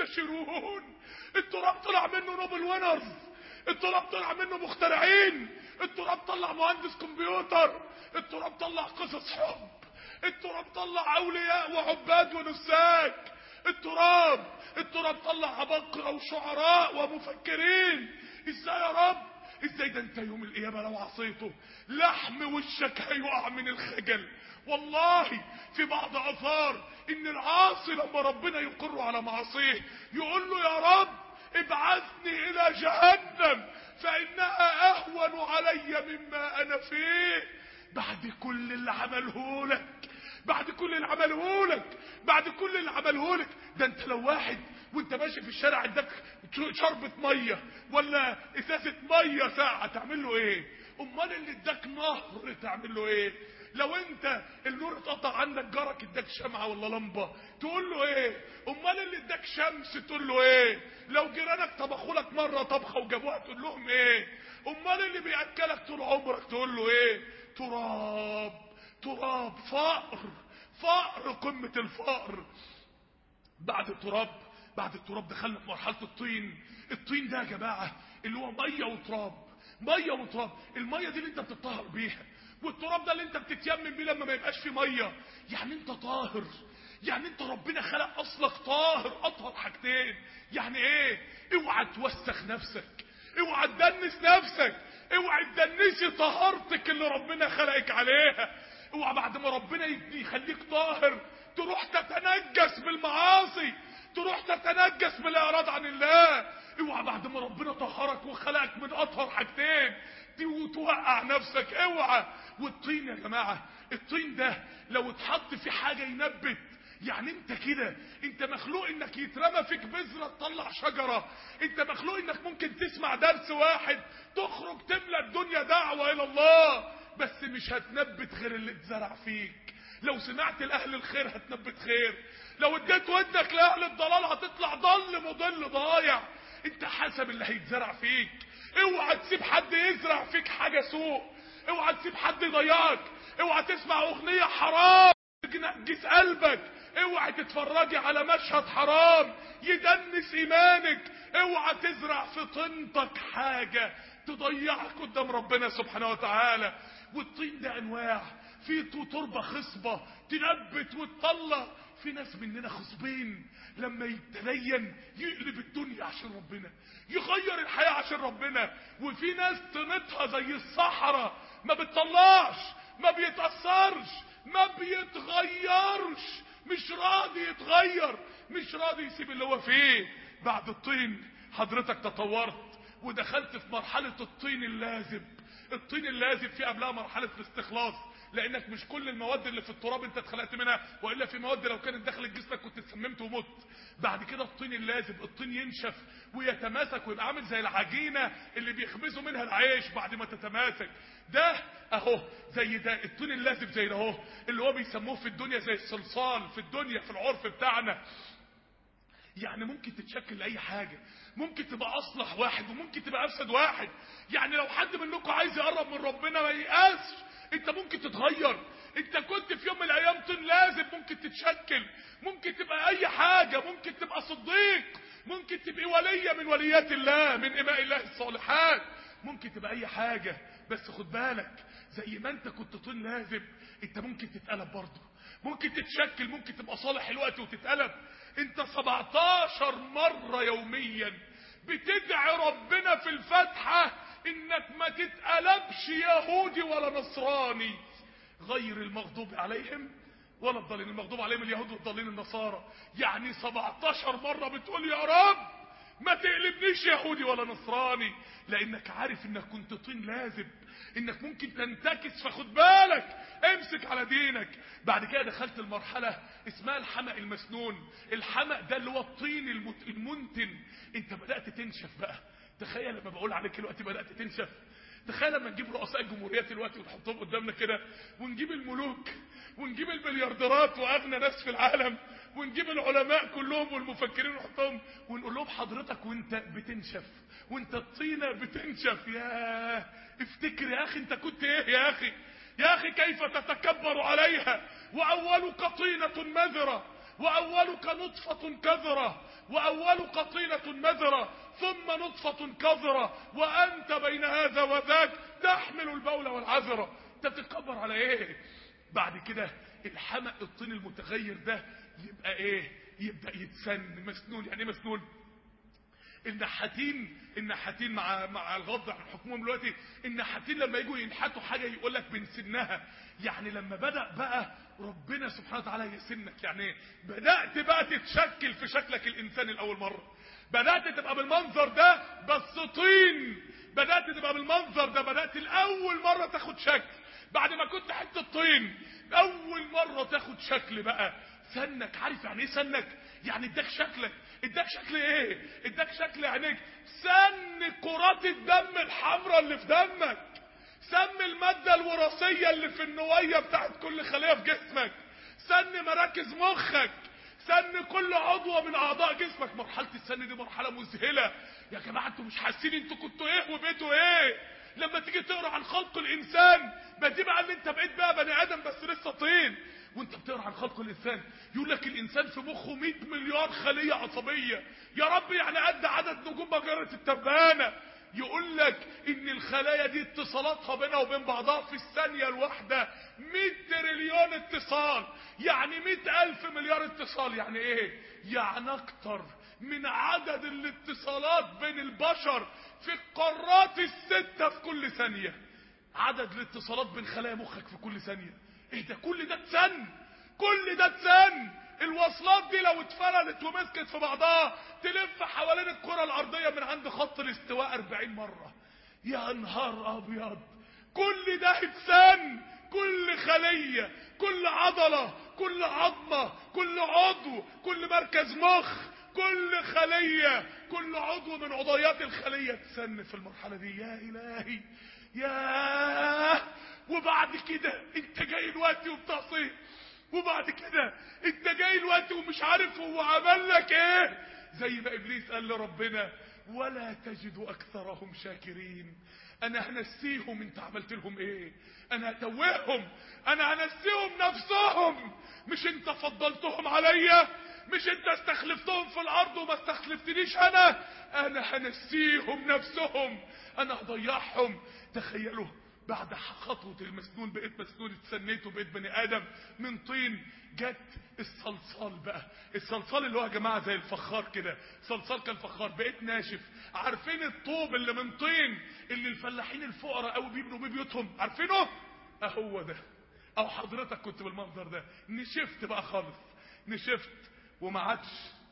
تنتشرون التراب طلع منه نوبل وينرز التراب طلع منه مخترعين التراب طلع مهندس كمبيوتر التراب طلع قصص حب التراب طلع أولياء وعباد ونساك التراب التراب طلع عباقرة وشعراء ومفكرين ازاي يا رب ازاي ده انت يوم القيامة لو عصيته لحم وشك هيقع من الخجل والله في بعض اثار ان العاصي لما ربنا يقر على معصيه يقول له يا رب ابعثني الى جهنم فانها اهون علي مما انا فيه بعد كل اللي عمله لك بعد كل اللي عمله لك بعد كل اللي عمله لك ده انت لو واحد وانت ماشي في الشارع اداك شربة مية ولا ازازة مية ساعة تعمل له ايه امال اللي اداك نهر تعمل له ايه لو انت النور اتقطع عندك جارك اداك شمعة ولا لمبة تقول له ايه امال اللي اداك شمس تقول له ايه لو جيرانك طبخوا لك مرة طبخة وجابوها تقول لهم ايه امال اللي بياكلك طول عمرك تقول له ايه تراب تراب فقر فقر قمة الفقر بعد التراب بعد التراب دخلنا في مرحلة الطين الطين ده يا جماعة اللي هو مية وتراب مية وتراب المية دي اللي انت بتطهر بيها والتراب ده اللي انت بتتيمم بيه لما ما يبقاش فيه مية يعني انت طاهر يعني انت ربنا خلق اصلك طاهر اطهر حاجتين يعني ايه اوعى توسخ نفسك اوعى تدنس نفسك اوعى تدنسي طهارتك اللي ربنا خلقك عليها اوعى بعد ما ربنا يخليك طاهر تروح تتنجس بالمعاصي تروح تتنجس بالاعراض عن الله اوعى بعد ما ربنا طهرك وخلقك من اطهر حاجتين توقع نفسك اوعى والطين يا جماعه الطين ده لو اتحط في حاجه ينبت يعني انت كده انت مخلوق انك يترمى فيك بذرة تطلع شجرة انت مخلوق انك ممكن تسمع درس واحد تخرج تملى الدنيا دعوة الى الله بس مش هتنبت غير اللي اتزرع فيك لو سمعت لاهل الخير هتنبت خير لو اديت ودنك لاهل الضلال هتطلع ضل مضل ضايع انت حسب اللي هيتزرع فيك اوعى تسيب حد يزرع فيك حاجة سوء اوعى تسيب حد يضيعك اوعى تسمع اغنية حرام تنجس قلبك اوعى تتفرجي على مشهد حرام يدنس ايمانك اوعى تزرع في طينتك حاجة تضيعك قدام ربنا سبحانه وتعالى والطين ده انواع في تربة خصبة تنبت وتطلع في ناس مننا خصبين لما يتدين يقلب الدنيا عشان ربنا يغير الحياة عشان ربنا وفي ناس طينتها زي الصحراء ما بتطلعش ما بيتأثرش ما بيتغيرش مش راضي يتغير مش راضي يسيب اللي هو فيه بعد الطين حضرتك تطورت ودخلت في مرحلة الطين اللازب الطين اللازب في قبلها مرحلة الاستخلاص لانك مش كل المواد اللي في التراب انت اتخلقت منها والا في مواد لو كانت دخلت جسمك كنت اتسممت ومت بعد كده الطين اللازب الطين ينشف ويتماسك ويبقى عامل زي العجينه اللي بيخبزوا منها العيش بعد ما تتماسك ده اهو زي ده الطين اللازب زي ده اهو اللي هو بيسموه في الدنيا زي الصلصال في الدنيا في العرف بتاعنا يعني ممكن تتشكل لاي حاجه ممكن تبقى اصلح واحد وممكن تبقى افسد واحد يعني لو حد منكم عايز يقرب من ربنا ما ييأسش انت ممكن تتغير انت كنت في يوم من الايام طين لازم ممكن تتشكل ممكن تبقى اي حاجة ممكن تبقى صديق ممكن تبقى ولية من وليات الله من اماء الله الصالحات ممكن تبقى اي حاجة بس خد بالك زي ما انت كنت طين لازم انت ممكن تتقلب برضه ممكن تتشكل ممكن تبقى صالح الوقت وتتقلب انت 17 مرة يوميا بتدعي ربنا في الفاتحة انك ما تتقلبش يهودي ولا نصراني غير المغضوب عليهم ولا الضالين المغضوب عليهم اليهود والضالين النصارى يعني 17 مرة بتقول يا رب ما تقلبنيش يهودي ولا نصراني لانك عارف انك كنت طين لازب انك ممكن تنتكس فخد بالك امسك على دينك بعد كده دخلت المرحلة اسمها الحمق المسنون الحمق ده اللي هو الطين المت- المنتن انت بدأت تنشف بقى تخيل لما بقول عليك دلوقتي بدأت تنشف تخيل لما نجيب رؤساء الجمهوريات دلوقتي ونحطهم قدامنا كده ونجيب الملوك ونجيب المليارديرات واغنى ناس في العالم ونجيب العلماء كلهم والمفكرين ونحطهم ونقول لهم حضرتك وانت بتنشف وانت الطينه بتنشف يا افتكر يا اخي انت كنت ايه يا اخي يا اخي كيف تتكبر عليها واولك طينه مذره واولك نطفه كذره واولك طينه مذره ثم نطفه كذره وانت بين هذا وذاك تحمل البول والعذره تتكبر على ايه بعد كده الحمق الطين المتغير ده يبقى ايه يبدا يتسن مسنون يعني ايه مسنون النحاتين النحاتين مع مع الغض عن حكمهم دلوقتي النحاتين لما يجوا ينحتوا حاجه يقول لك بنسنها يعني لما بدا بقى ربنا سبحانه وتعالى يسنك يعني ايه بدات بقى تتشكل في شكلك الانساني لاول مره بدات تبقى بالمنظر ده بس طين بدات تبقى بالمنظر ده بدات الاول مره تاخد شكل بعد ما كنت حته طين اول مره تاخد شكل بقى سنك عارف يعني ايه سنك يعني اداك شكلك اداك شكل ايه اداك شكل عينيك سن كرات الدم الحمراء اللي في دمك سن المادة الوراثية اللي في النوايا بتاعت كل خلية في جسمك سن مراكز مخك سن كل عضو من اعضاء جسمك مرحلة السن دي مرحلة مذهلة يا جماعة انتوا مش حاسين انتوا كنتوا ايه وبقيتوا ايه لما تيجي تقرا عن خلق الانسان ما دي بقى اللي انت بقيت بقى بني ادم بس لسه طين وانت بتقرا عن خلق الانسان يقول لك الانسان في مخه 100 مليار خليه عصبيه يا رب يعني قد عدد نجوم مجره التبانه يقول لك ان الخلايا دي اتصالاتها بينها وبين بعضها في الثانيه الواحده 100 تريليون اتصال يعني 100 الف مليار اتصال يعني ايه يعني اكتر من عدد الاتصالات بين البشر في القارات الستة في كل ثانية عدد الاتصالات بين خلايا مخك في كل ثانية ايه ده كل ده اتسن كل ده اتسن الوصلات دي لو اتفللت ومسكت في بعضها تلف حوالين الكرة الارضية من عند خط الاستواء 40 مرة يا نهار ابيض كل ده اتسن كل خلية كل عضلة كل عظمة كل عضو كل مركز مخ كل خلية كل عضو من عضيات الخلية تسن في المرحلة دي يا إلهي يا وبعد كده انت جاي الوقت وبتعصيه وبعد كده انت جاي الوقت ومش عارف هو عمل لك ايه زي ما ابليس قال لربنا ولا تجد اكثرهم شاكرين انا هنسيهم انت عملت لهم ايه انا هتوههم انا هنسيهم نفسهم مش انت فضلتهم عليا مش انت استخلفتهم في الارض وما استخلفتنيش انا انا هنسيهم نفسهم انا هضيعهم تخيلوا بعد خطوة المسنون بقيت مسنون اتسنيت وبقيت بني ادم من طين جت الصلصال بقى الصلصال اللي هو يا جماعة زي الفخار كده صلصال كالفخار بقيت ناشف عارفين الطوب اللي من طين اللي الفلاحين الفقراء قوي بيبنوا بيه بيوتهم عارفينه اهو ده او حضرتك كنت بالمنظر ده نشفت بقى خالص نشفت وما عادش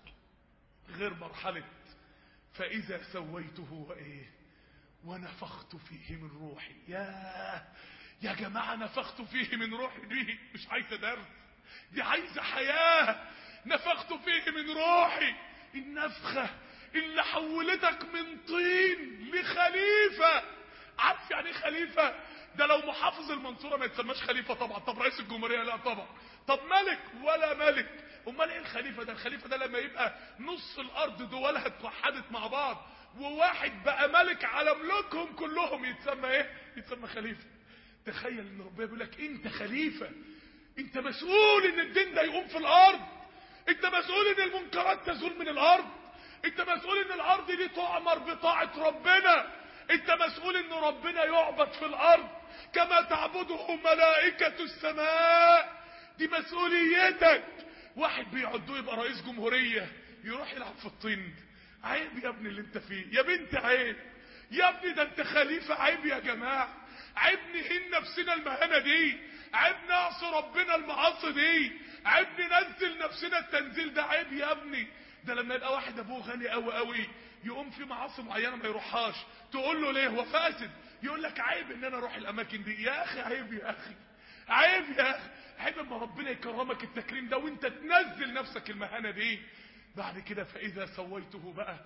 غير مرحلة فإذا سويته وإيه ونفخت فيه من روحي يا يا جماعة نفخت فيه من روحي دي مش عايزة درس دي عايزة حياة نفخت فيه من روحي النفخة اللي حولتك من طين لخليفة عارف يعني ايه خليفة ده لو محافظ المنصورة ما يتسماش خليفة طبعا طب رئيس الجمهورية لا طبعا طب ملك ولا ملك امال ايه الخليفة ده الخليفة ده لما يبقى نص الارض دولها اتوحدت مع بعض وواحد بقى ملك على ملوكهم كلهم يتسمى ايه يتسمى خليفة تخيل ان ربنا بيقول لك انت خليفة انت مسؤول ان الدين ده يقوم في الارض انت مسؤول ان المنكرات تزول من الارض انت مسؤول ان الارض دي تعمر بطاعة ربنا انت مسؤول ان ربنا يعبد في الارض كما تعبده ملائكة السماء دي مسؤوليتك واحد بيعدوه يبقى رئيس جمهورية يروح يلعب في الطين عيب يا ابني اللي انت فيه يا بنت عيب يا ابني ده انت خليفة عيب يا جماعة عيب نهين نفسنا المهنة دي عيب نعصي ربنا المعاصي دي عيب ننزل نفسنا التنزيل ده عيب يا ابني ده لما يبقى واحد ابوه غني قوي قوي يقوم في معاصي معينة ما يروحهاش تقول له ليه هو فاسد يقول لك عيب ان انا اروح الاماكن دي يا اخي عيب يا اخي عيب يا اخي عيب اما ربنا يكرمك التكريم ده وانت تنزل نفسك المهنة دي بعد كده فاذا سويته بقى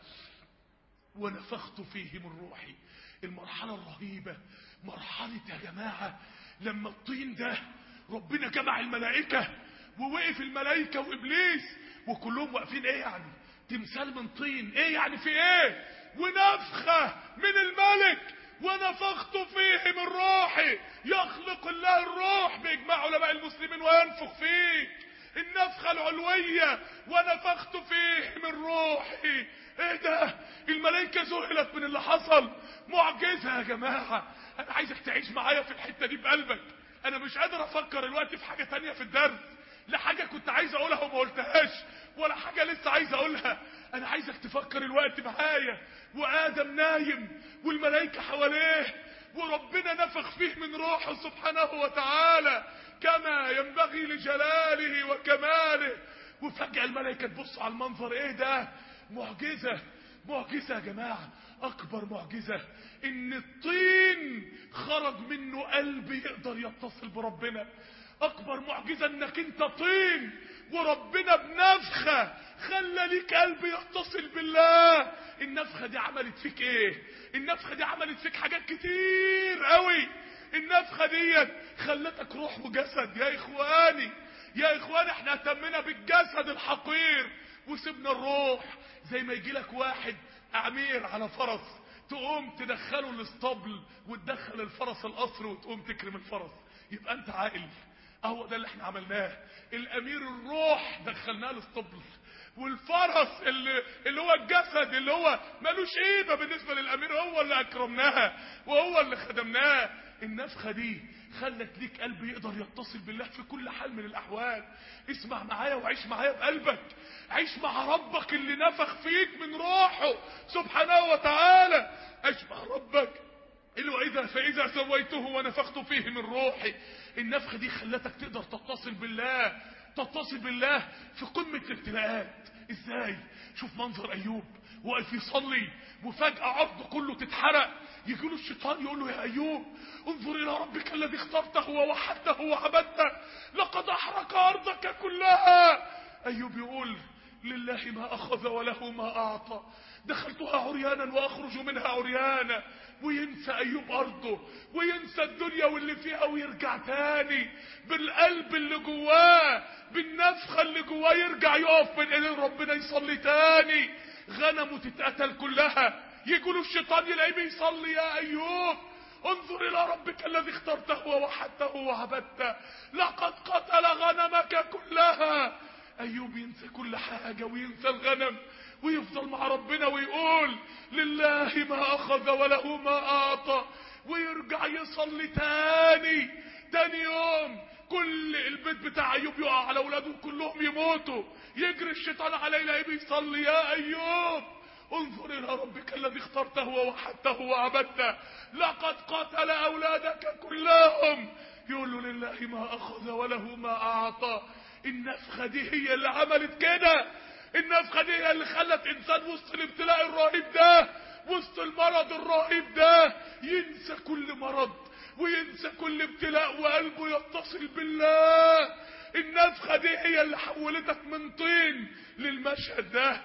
ونفخت فيه من روحي المرحلة الرهيبة مرحلة يا جماعة لما الطين ده ربنا جمع الملائكة ووقف الملائكة وابليس وكلهم واقفين ايه يعني تمثال من طين ايه يعني في ايه ونفخة من الملك ونفخت فيه من روحي يخلق الله الروح باجماع علماء المسلمين وينفخ فيك النفخة العلوية ونفخت فيه من روحي ايه ده الملائكة ذهلت من اللي حصل معجزة يا جماعة انا عايزك تعيش معايا في الحتة دي بقلبك انا مش قادر افكر الوقت في حاجة تانية في الدرس لا حاجة كنت عايز اقولها وما قلتهاش ولا حاجة لسه عايز اقولها انا عايزك تفكر الوقت معايا وادم نايم والملائكة حواليه وربنا نفخ فيه من روحه سبحانه وتعالى كما ينبغي لجلاله وكماله وفجأة الملائكة تبص على المنظر ايه ده معجزة معجزة يا جماعة اكبر معجزة ان الطين خرج منه قلب يقدر يتصل بربنا اكبر معجزة انك انت طين وربنا بنفخة خلى ليك قلب يتصل بالله النفخة دي عملت فيك ايه النفخة دي عملت فيك حاجات كتير قوي النفخة دي خلتك روح وجسد يا اخواني يا اخواني احنا اهتمنا بالجسد الحقير وسيبنا الروح زي ما يجي لك واحد امير على فرس تقوم تدخله الاسطبل وتدخل الفرس القصر وتقوم تكرم الفرس يبقى انت عاقل اهو ده اللي احنا عملناه الامير الروح دخلناه الاسطبل والفرس اللي, اللي هو الجسد اللي هو ملوش قيمه بالنسبه للامير هو اللي اكرمناها وهو اللي خدمناه النفخه دي خلت ليك قلب يقدر يتصل بالله في كل حال من الاحوال اسمع معايا وعيش معايا بقلبك عيش مع ربك اللي نفخ فيك من روحه سبحانه وتعالى عيش مع ربك اللي واذا فاذا سويته ونفخت فيه من روحي النفخه دي خلتك تقدر تتصل بالله تتصل بالله في قمه الابتلاءات ازاي شوف منظر ايوب واقف يصلي وفجاه عرضه كله تتحرق يجي له الشيطان يقول له يا ايوب انظر الى ربك الذي اخترته ووحدته وعبدته لقد احرق ارضك كلها ايوب يقول لله ما اخذ وله ما اعطى دخلتها عريانا واخرج منها عريانا وينسى ايوب ارضه وينسى الدنيا واللي فيها ويرجع تاني بالقلب اللي جواه بالنفخه اللي جواه يرجع يقف بين ايدين ربنا يصلي تاني غنمه تتقتل كلها يقولوا الشيطان يلاقيه بيصلي يا ايوب انظر الى ربك الذي اخترته ووحدته وعبدته لقد قتل غنمك كلها ايوب ينسى كل حاجة وينسى الغنم ويفضل مع ربنا ويقول لله ما اخذ وله ما اعطى ويرجع يصلي تاني تاني يوم كل البيت بتاع ايوب يقع على اولاده كلهم يموتوا يجري الشيطان عليه يلاقيه بيصلي يا ايوب انظر الى ربك الذي اخترته ووحدته وعبدته لقد قتل اولادك كلهم يقول له لله ما اخذ وله ما اعطى النفخه دي هي اللي عملت كده النفخه دي هي اللي خلت انسان وسط الابتلاء الرهيب ده وسط المرض الرهيب ده ينسى كل مرض وينسى كل ابتلاء وقلبه يتصل بالله النفخه دي هي اللي حولتك من طين للمشهد ده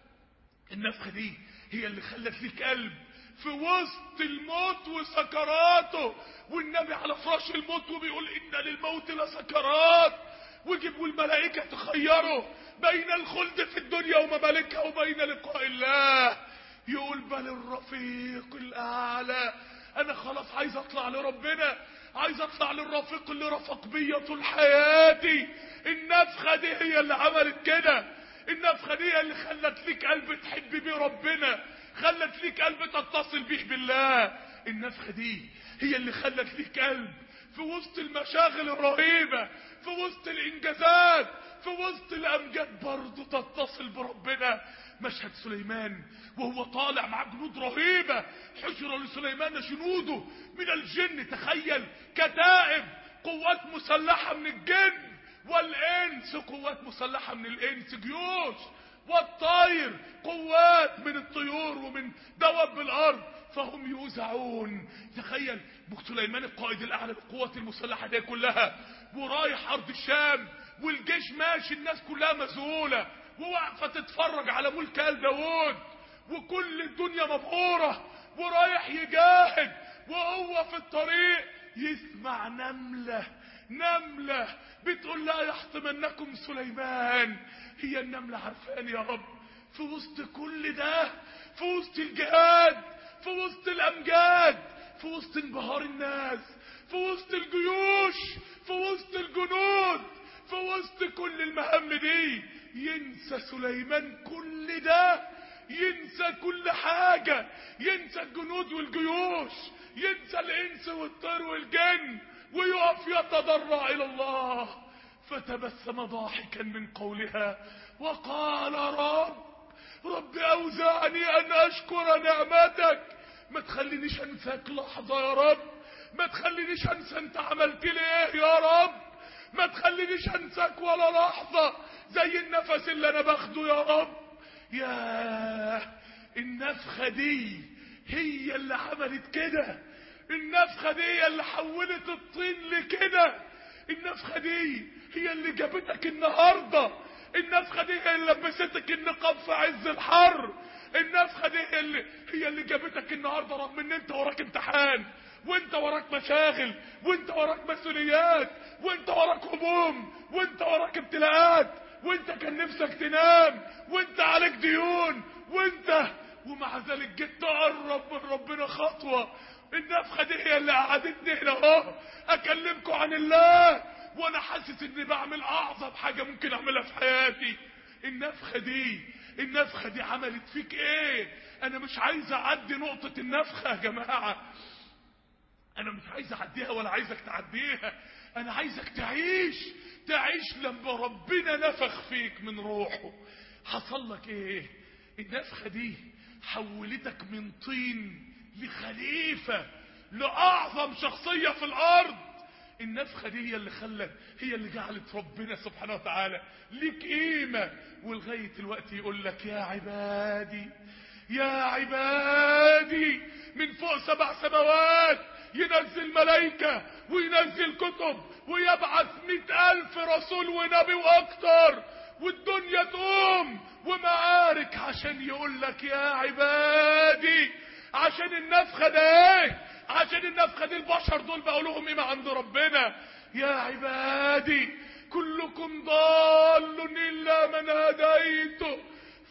النفخة دي هي اللي خلت ليك قلب في وسط الموت وسكراته والنبي على فراش الموت وبيقول إن للموت لسكرات وجيبوا الملائكة تخيروا بين الخلد في الدنيا وممالكها وبين لقاء الله يقول بل الرفيق الأعلى أنا خلاص عايز أطلع لربنا عايز أطلع للرفيق اللي رفق بيا طول حياتي النفخة دي هي اللي عملت كده النفخة دي اللي خلت ليك قلب تحب بيه ربنا خلت ليك قلب تتصل بيه بالله النفخة دي هي اللي خلت ليك قلب في وسط المشاغل الرهيبة في وسط الانجازات في وسط الامجاد برضه تتصل بربنا مشهد سليمان وهو طالع مع جنود رهيبة حشر لسليمان جنوده من الجن تخيل كتائب قوات مسلحة من الجن والانس قوات مسلحة من الانس جيوش والطير قوات من الطيور ومن دواب الارض فهم يوزعون تخيل سليمان القائد الاعلى للقوات المسلحة دي كلها ورايح ارض الشام والجيش ماشي الناس كلها مذهولة وواقفة تتفرج على ملك آل داوود وكل الدنيا مبهورة ورايح يجاهد وهو في الطريق يسمع نملة نملة بتقول لا يحطمنكم سليمان هي النملة عارفاني يا رب في وسط كل ده في وسط الجهاد في وسط الأمجاد في وسط انبهار الناس في وسط الجيوش في وسط الجنود في وسط كل المهام دي ينسى سليمان كل ده ينسى كل حاجة ينسى الجنود والجيوش ينسى الإنس والطير والجن ويقف يتضرع إلى الله فتبسم ضاحكا من قولها وقال رب رب أوزعني أن أشكر نعمتك ما تخلينيش أنساك لحظة يا رب ما تخلينيش أنسى أنت عملت لي إيه يا رب ما تخلينيش أنساك ولا لحظة زي النفس اللي أنا باخده يا رب يا النفخة دي هي اللي عملت كده النفخة دي هي اللي حولت الطين لكده النفخة دي هي اللي جابتك النهاردة النفخة دي هي اللي لبستك النقاب في عز الحر النفخة دي هي اللي, هي اللي جابتك النهاردة رغم ان انت وراك امتحان وانت وراك مشاغل وانت وراك مسؤوليات وانت وراك هموم وانت وراك ابتلاءات وانت كان نفسك تنام وانت عليك ديون وانت ومع ذلك جيت تقرب من ربنا خطوة النفخة دي هي اللي قعدتني هنا اهو اكلمكم عن الله وانا حاسس اني بعمل اعظم حاجة ممكن اعملها في حياتي النفخة دي النفخة دي عملت فيك ايه انا مش عايز اعدي نقطة النفخة يا جماعة انا مش عايز اعديها ولا عايزك تعديها انا عايزك تعيش تعيش لما ربنا نفخ فيك من روحه حصل لك ايه النفخة دي حولتك من طين لخليفة لأعظم شخصية في الأرض النفخة دي هي اللي خلت هي اللي جعلت ربنا سبحانه وتعالى ليك قيمة ولغاية الوقت يقول لك يا عبادي يا عبادي من فوق سبع سماوات ينزل ملائكة وينزل كتب ويبعث مئة ألف رسول ونبي وأكتر والدنيا تقوم ومعارك عشان يقول لك يا عبادي عشان النفخة ده ايه عشان النفخة دي البشر دول بقوا لهم قيمة عند ربنا يا عبادي كلكم ضال إلا من هديته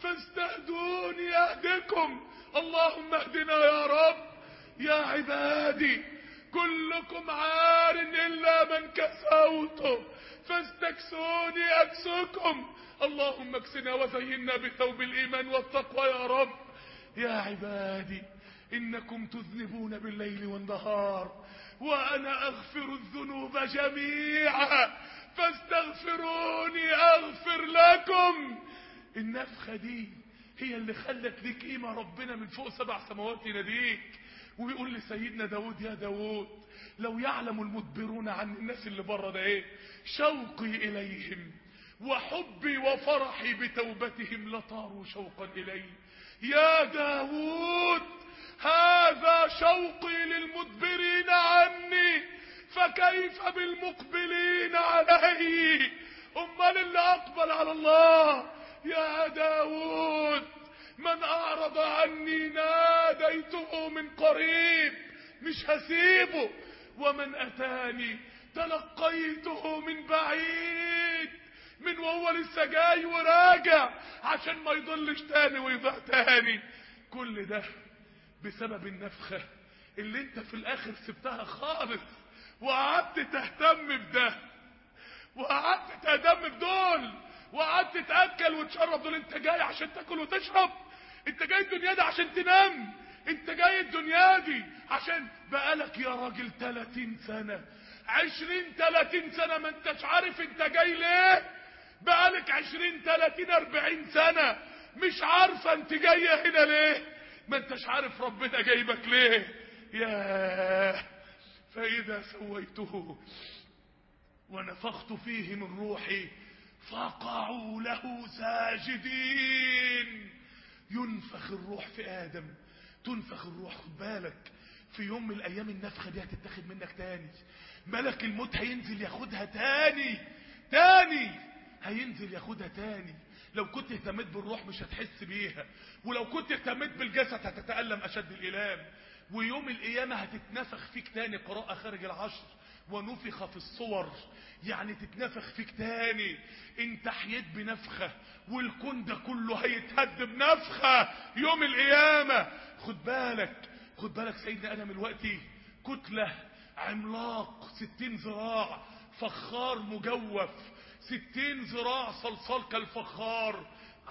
فاستهدوني اهدكم اللهم اهدنا يا رب يا عبادي كلكم عار الا من كسوته فاستكسوني اكسكم اللهم اكسنا وزينا بثوب الايمان والتقوى يا رب يا عبادي انكم تذنبون بالليل والنهار وانا اغفر الذنوب جميعا فاستغفروني اغفر لكم النفخه دي هي اللي خلت ليك قيمه ربنا من فوق سبع سماوات يناديك ويقول لسيدنا داود يا داود لو يعلم المدبرون عن الناس اللي بره ده ايه شوقي اليهم وحبي وفرحي بتوبتهم لطاروا شوقا الي يا داود هذا شوقي للمدبرين عني فكيف بالمقبلين علي امال اللي اقبل على الله يا داود من اعرض عني ناديته من قريب مش هسيبه ومن اتاني تلقيته من بعيد من وهو لسه جاي وراجع عشان ما يضلش تاني ويضيع تاني كل ده بسبب النفخة اللي انت في الاخر سبتها خالص وقعدت تهتم بده وقعدت تهتم بدول وقعدت تاكل وتشرب دول انت جاي عشان تاكل وتشرب انت جاي الدنيا دي عشان تنام انت جاي الدنيا دي عشان بقالك يا راجل 30 سنة 20 30 سنة ما انتش عارف انت جاي ليه بقالك 20 30 40 سنة مش عارفة انت جاية هنا ليه ما انتش عارف ربنا جايبك ليه يا فإذا سويته ونفخت فيه من روحي فقعوا له ساجدين ينفخ الروح في آدم تنفخ الروح خد بالك في يوم من الأيام النفخة دي هتتاخد منك تاني ملك الموت هينزل ياخدها تاني تاني هينزل ياخدها تاني لو كنت اهتميت بالروح مش هتحس بيها ولو كنت اهتميت بالجسد هتتألم أشد الإلام ويوم القيامة هتتنفخ فيك تاني قراءة خارج العشر ونفخ في الصور يعني تتنفخ فيك تاني انت حييت بنفخة والكون ده كله هيتهد بنفخة يوم القيامة خد بالك خد بالك سيدنا ادم الوقتي كتلة عملاق ستين ذراع فخار مجوف ستين ذراع صلصال كالفخار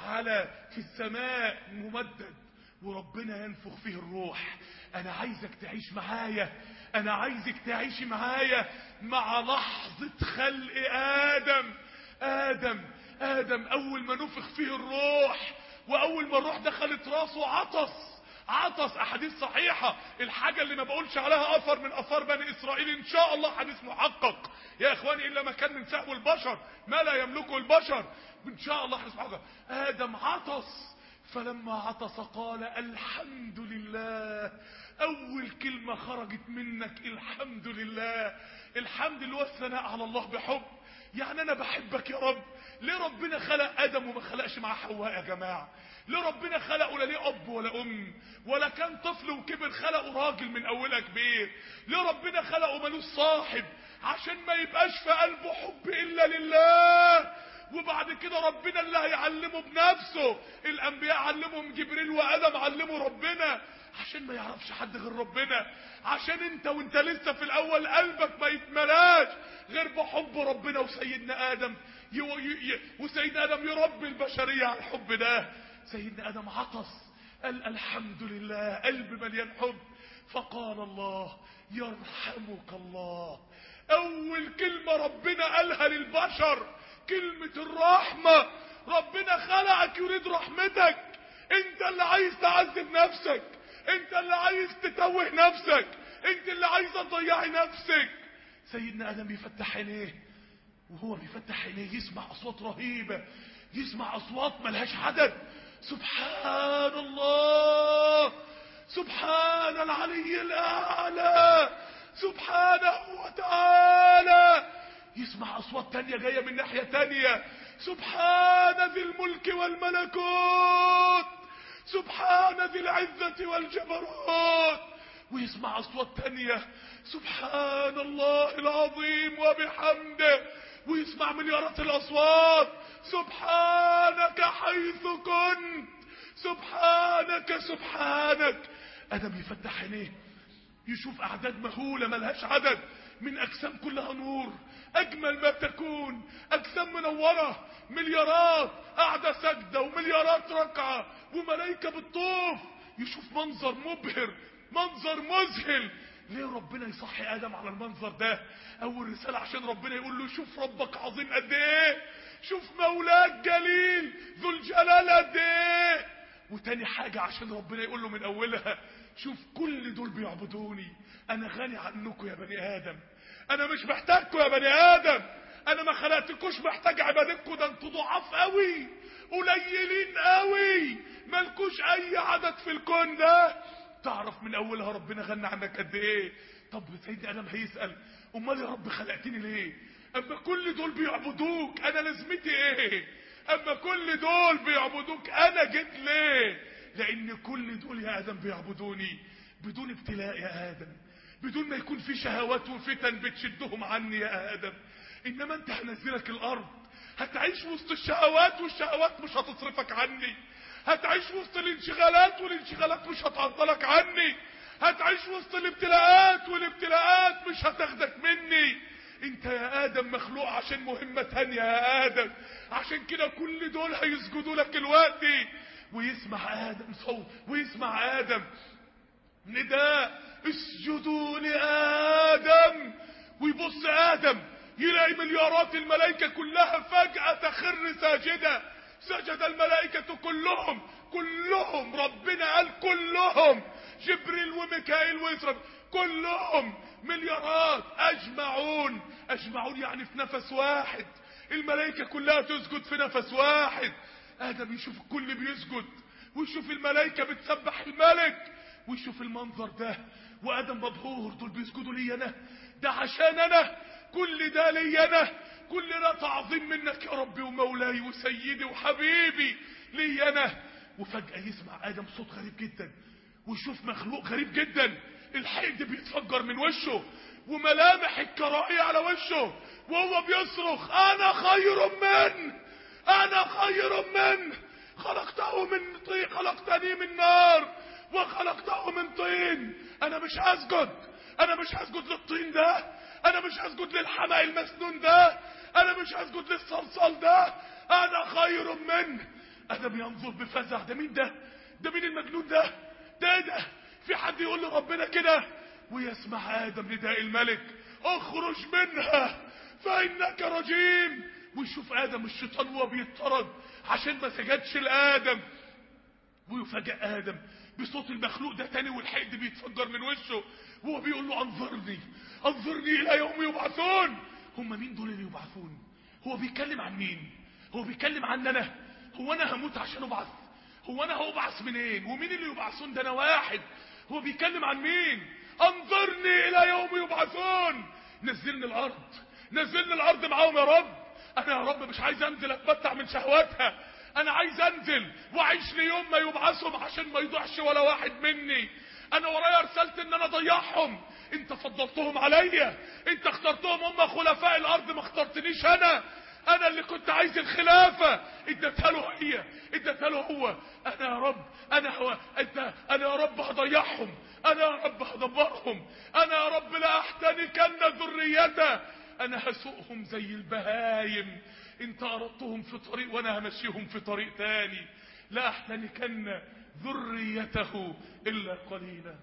على في السماء ممدد وربنا ينفخ فيه الروح انا عايزك تعيش معايا انا عايزك تعيشي معايا مع لحظة خلق ادم ادم ادم اول ما نفخ فيه الروح واول ما الروح دخلت راسه عطس عطس احاديث صحيحة الحاجة اللي ما بقولش عليها اثر من اثار بني اسرائيل ان شاء الله حديث محقق يا اخواني الا ما كان من سهو البشر ما لا يملكه البشر ان شاء الله حديث محقق ادم عطس فلما عطس قال الحمد لله اول كلمة خرجت منك الحمد لله الحمد اللي هو الثناء على الله بحب يعني انا بحبك يا رب ليه ربنا خلق ادم وما خلقش معاه حواء يا جماعة ليه ربنا خلقه لا ليه اب ولا ام ولا كان طفل وكبر خلقه راجل من اولها كبير ليه ربنا خلقه ملوش صاحب عشان ما يبقاش في قلبه حب الا لله وبعد كده ربنا اللي هيعلمه بنفسه الانبياء علمهم جبريل وادم علموا ربنا عشان ما يعرفش حد غير ربنا عشان انت وانت لسه في الاول قلبك ما يتملاش غير بحب ربنا وسيدنا ادم يو ي... ي... وسيدنا ادم يربي البشرية على الحب ده سيدنا ادم عطس قال الحمد لله قلب مليان حب فقال الله يرحمك الله اول كلمة ربنا قالها للبشر كلمة الرحمة ربنا خلقك يريد رحمتك انت اللي عايز تعذب نفسك انت اللي عايز تتوه نفسك انت اللي عايز تضيعي نفسك سيدنا ادم بيفتح عينيه وهو بيفتح عينيه يسمع اصوات رهيبة يسمع اصوات ملهاش عدد سبحان الله سبحان العلي الاعلى سبحانه وتعالى يسمع اصوات تانية جاية من ناحية تانية سبحان ذي الملك والملكوت سبحان ذي العزة والجبروت ويسمع اصوات تانية سبحان الله العظيم وبحمده ويسمع مليارات الاصوات سبحانك حيث كنت سبحانك سبحانك ادم يفتح عينيه يشوف اعداد مهولة ملهاش عدد من اجسام كلها نور اجمل ما تكون اجسام منورة مليارات قاعدة سجدة ومليارات ركعة وملايكة بالطوف يشوف منظر مبهر منظر مذهل ليه ربنا يصحي ادم على المنظر ده اول رسالة عشان ربنا يقول له شوف ربك عظيم قد ايه شوف مولاك جليل ذو الجلال قد ايه وتاني حاجة عشان ربنا يقول له من اولها شوف كل دول بيعبدوني انا غني عنكم يا بني ادم انا مش محتاجكم يا بني ادم انا ما خلقتكوش محتاج عبادتكم ده انتوا ضعاف قوي قليلين قوي مالكوش اي عدد في الكون ده تعرف من اولها ربنا غنى عنك قد ايه طب سيدنا ادم هيسال امال يا رب خلقتني ليه اما كل دول بيعبدوك انا لازمتي ايه اما كل دول بيعبدوك انا جيت ليه لان كل دول يا ادم بيعبدوني بدون ابتلاء يا ادم بدون ما يكون في شهوات وفتن بتشدهم عني يا ادم انما انت هنزلك الارض هتعيش وسط الشهوات والشهوات مش هتصرفك عني هتعيش وسط الانشغالات والانشغالات مش هتعطلك عني هتعيش وسط الابتلاءات والابتلاءات مش هتاخدك مني انت يا ادم مخلوق عشان مهمة تانية يا ادم عشان كده كل دول هيسجدوا لك الوقت ويسمع ادم صوت ويسمع ادم نداء اسجدوا لادم ويبص ادم يلاقي مليارات الملائكة كلها فجأة تخر ساجدة سجد الملائكة كلهم كلهم ربنا قال كلهم جبريل وميكائيل وإسرائيل كلهم مليارات أجمعون أجمعون يعني في نفس واحد الملائكة كلها تسجد في نفس واحد آدم يشوف الكل بيسجد ويشوف الملائكة بتسبح الملك ويشوف المنظر ده وآدم مبهور دول بيسجدوا لي أنا ده عشان أنا كل ده لي أنا كل ده تعظيم منك يا ربي ومولاي وسيدي وحبيبي لي أنا وفجأة يسمع آدم صوت غريب جدا ويشوف مخلوق غريب جدا الحقد بيتفجر من وشه وملامح الكراهية على وشه وهو بيصرخ أنا خير من أنا خير من خلقته من طين خلقتني من نار وخلقته من طين أنا مش هسجد أنا مش هسجد للطين ده أنا مش هسجد للحمى المسنون ده أنا مش هسجد للصلصال ده أنا خير منه آدم ينظر بفزع ده مين ده ده مين المجنون ده ده ده في حد يقول لربنا كده ويسمع آدم نداء الملك اخرج منها فإنك رجيم ويشوف آدم الشيطان وهو بيطرد عشان ما سجدش لآدم ويفاجئ آدم بصوت المخلوق ده تاني والحقد بيتفجر من وشه وهو بيقول له انظرني انظرني إلى يوم يبعثون هم مين دول اللي يبعثون هو بيتكلم عن مين هو بيتكلم عن انا هو انا هموت عشان ابعث هو انا هبعث منين ومين اللي يبعثون ده انا واحد هو بيتكلم عن مين انظرني الى يوم يبعثون نزلني الارض نزلني الارض معاهم يا رب انا يا رب مش عايز انزل اتمتع من شهواتها انا عايز انزل واعيش ليوم ما يبعثهم عشان ما يضيعش ولا واحد مني انا ورايا رسالة ان انا اضيعهم انت فضلتهم عليا انت اخترتهم هم خلفاء الارض ما اخترتنيش انا انا اللي كنت عايز الخلافة اديتها له هي اديتها له هو انا يا رب انا هو انت انا يا رب هضيعهم انا يا رب هدبرهم انا يا رب لا احتنكن ذريته انا هسوقهم زي البهايم انت اردتهم في طريق وانا همشيهم في طريق تاني لا احتنكن ذريته الا قليلا